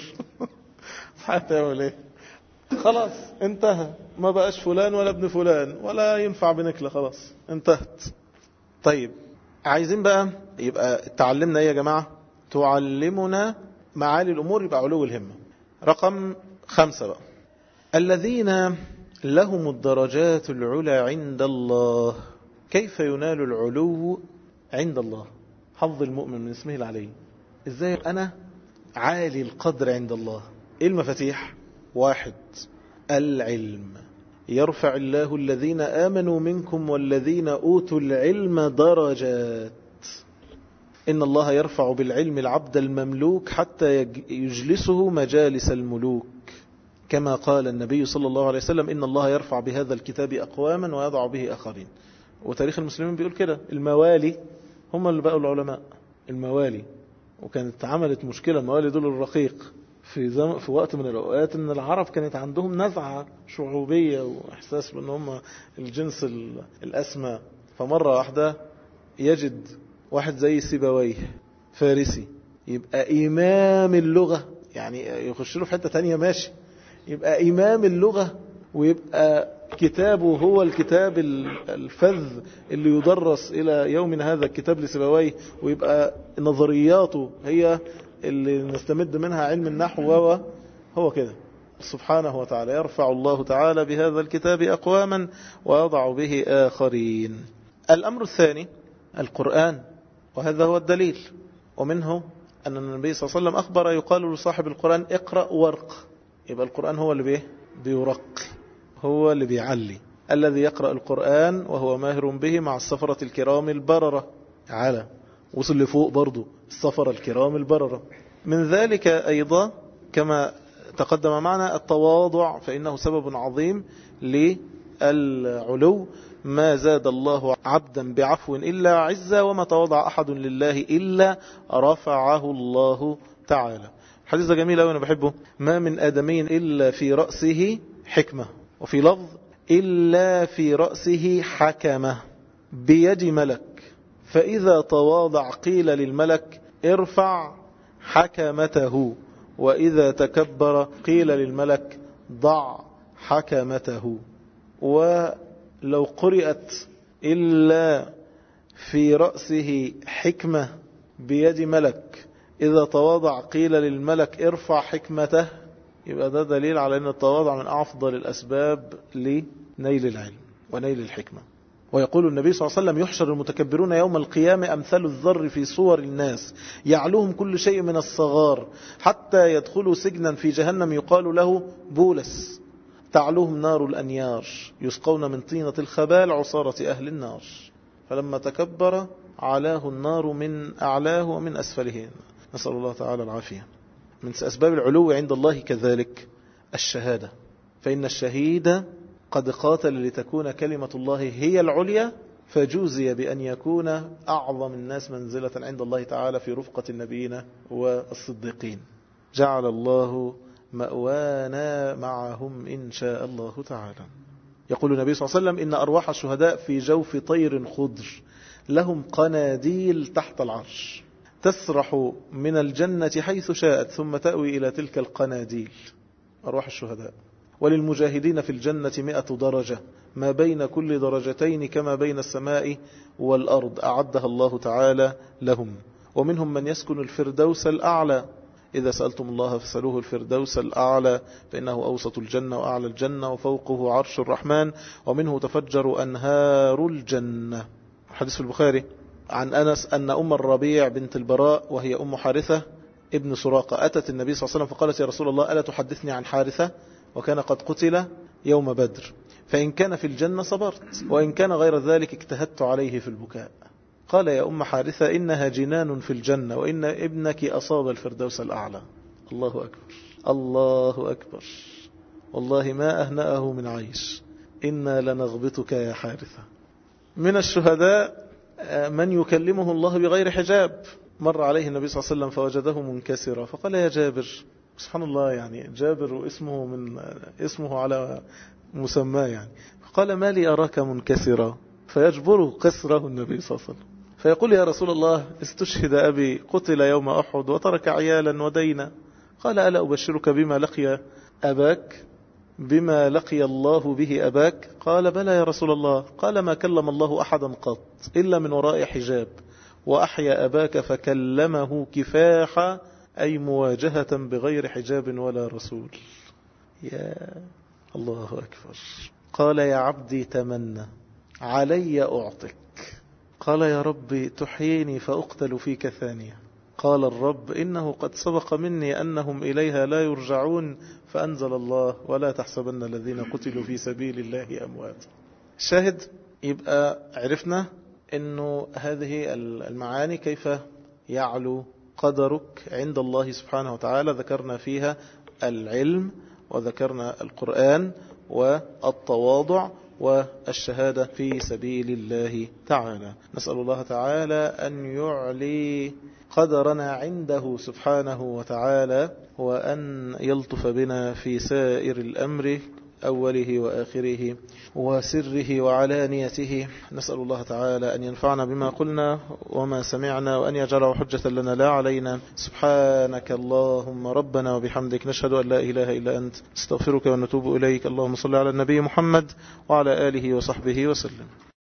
A: هتعمل ايه خلاص انتهى ما بقاش فلان ولا ابن فلان ولا ينفع بنكلة خلاص انتهت طيب عايزين بقى يبقى تعلمنا ايه يا جماعة تعلمنا معالي الأمور يبقى علو الهمة رقم خمسة بقى الذين لهم الدرجات العلى عند الله كيف ينال العلو عند الله حظ المؤمن من اسمه العلي ازاي انا عالي القدر عند الله ايه المفاتيح واحد العلم يرفع الله الذين آمنوا منكم والذين أوتوا العلم درجات إن الله يرفع بالعلم العبد المملوك حتى يجلسه مجالس الملوك كما قال النبي صلى الله عليه وسلم إن الله يرفع بهذا الكتاب أقواما ويضع به آخرين وتاريخ المسلمين بيقول كده الموالي هم اللي بقوا العلماء الموالي وكانت عملت مشكلة الموالي دول الرقيق في, زم... في وقت من الأوقات أن العرب كانت عندهم نزعة شعوبية وإحساس بأن هم الجنس الأسمى فمرة واحدة يجد واحد زي سيبويه فارسي يبقى إمام اللغة يعني يخش له في حتة تانية ماشي يبقى إمام اللغة ويبقى كتابه هو الكتاب الفذ اللي يدرس إلى يومنا هذا الكتاب لسبويه ويبقى نظرياته هي اللي نستمد منها علم النحو وهو هو كده سبحانه وتعالى يرفع الله تعالى بهذا الكتاب أقواما ويضع به آخرين الأمر الثاني القرآن وهذا هو الدليل ومنه أن النبي صلى الله عليه وسلم أخبر يقال لصاحب القرآن اقرأ وارق يبقى القرآن هو اللي بيه بيرق هو اللي بيعلي الذي يقرأ القرآن وهو ماهر به مع السفرة الكرام البررة على وصل لفوق برضو السفرة الكرام البررة من ذلك أيضا كما تقدم معنا التواضع فإنه سبب عظيم للعلو ما زاد الله عبدا بعفو إلا عزة وما تواضع أحد لله إلا رفعه الله تعالى الحديث ده جميل أوي أنا بحبه ما من آدمي إلا في رأسه حكمة وفي لفظ إلا في رأسه حكمة بيد ملك فإذا تواضع قيل للملك ارفع حكمته وإذا تكبر قيل للملك ضع حكمته ولو قرأت إلا في رأسه حكمة بيد ملك إذا تواضع قيل للملك ارفع حكمته يبقى ده دليل على أن التواضع من أفضل الأسباب لنيل العلم ونيل الحكمة ويقول النبي صلى الله عليه وسلم يحشر المتكبرون يوم القيامة أمثال الذر في صور الناس يعلوهم كل شيء من الصغار حتى يدخلوا سجنا في جهنم يقال له بولس تعلوهم نار الأنيار يسقون من طينة الخبال عصارة أهل النار فلما تكبر علاه النار من أعلاه ومن أسفله نسأل الله تعالى العافية من أسباب العلو عند الله كذلك الشهادة فإن الشهيد قد قاتل لتكون كلمة الله هي العليا فجوزي بأن يكون أعظم الناس منزلة عند الله تعالى في رفقة النبيين والصديقين جعل الله مأوانا معهم إن شاء الله تعالى يقول النبي صلى الله عليه وسلم إن أرواح الشهداء في جوف طير خضر لهم قناديل تحت العرش تسرح من الجنة حيث شاءت ثم تأوي إلى تلك القناديل أرواح الشهداء وللمجاهدين في الجنة مئة درجة ما بين كل درجتين كما بين السماء والأرض أعدها الله تعالى لهم ومنهم من يسكن الفردوس الأعلى إذا سألتم الله فسألوه الفردوس الأعلى فإنه أوسط الجنة وأعلى الجنة وفوقه عرش الرحمن ومنه تفجر أنهار الجنة حديث في البخاري عن أنس أن أم الربيع بنت البراء وهي أم حارثة ابن سراقة أتت النبي صلى الله عليه وسلم فقالت يا رسول الله ألا تحدثني عن حارثة وكان قد قتل يوم بدر فإن كان في الجنة صبرت وإن كان غير ذلك اجتهدت عليه في البكاء قال يا أم حارثة إنها جنان في الجنة وإن ابنك أصاب الفردوس الأعلى الله أكبر الله أكبر والله ما أهنأه من عيش إنا لنغبطك يا حارثة من الشهداء من يكلمه الله بغير حجاب مر عليه النبي صلى الله عليه وسلم فوجده منكسرا فقال يا جابر سبحان الله يعني جابر واسمه من اسمه على مسماه يعني قال ما لي أراك منكسرا فيجبر كسره النبي صلى الله عليه وسلم فيقول يا رسول الله استشهد أبي قتل يوم أحد وترك عيالا ودينا قال ألا أبشرك بما لقي أباك بما لقي الله به أباك قال بلى يا رسول الله قال ما كلم الله أحدا قط إلا من وراء حجاب وأحيا أباك فكلمه كفاحا أي مواجهة بغير حجاب ولا رسول يا الله أكبر قال يا عبدي تمنى علي أعطك قال يا رب تحييني فأقتل فيك ثانية قال الرب إنه قد سبق مني أنهم إليها لا يرجعون فأنزل الله ولا تحسبن الذين قتلوا في سبيل الله أموات شاهد يبقى عرفنا أنه هذه المعاني كيف يعلو قدرك عند الله سبحانه وتعالى ذكرنا فيها العلم وذكرنا القرآن والتواضع والشهادة في سبيل الله تعالى نسأل الله تعالى أن يعلي قدرنا عنده سبحانه وتعالى وأن يلطف بنا في سائر الأمر أوله وآخره وسره وعلانيته نسأل الله تعالى أن ينفعنا بما قلنا وما سمعنا وأن يجعله حجة لنا لا علينا سبحانك اللهم ربنا وبحمدك نشهد أن لا إله إلا أنت استغفرك ونتوب إليك اللهم صل على النبي محمد وعلى آله وصحبه وسلم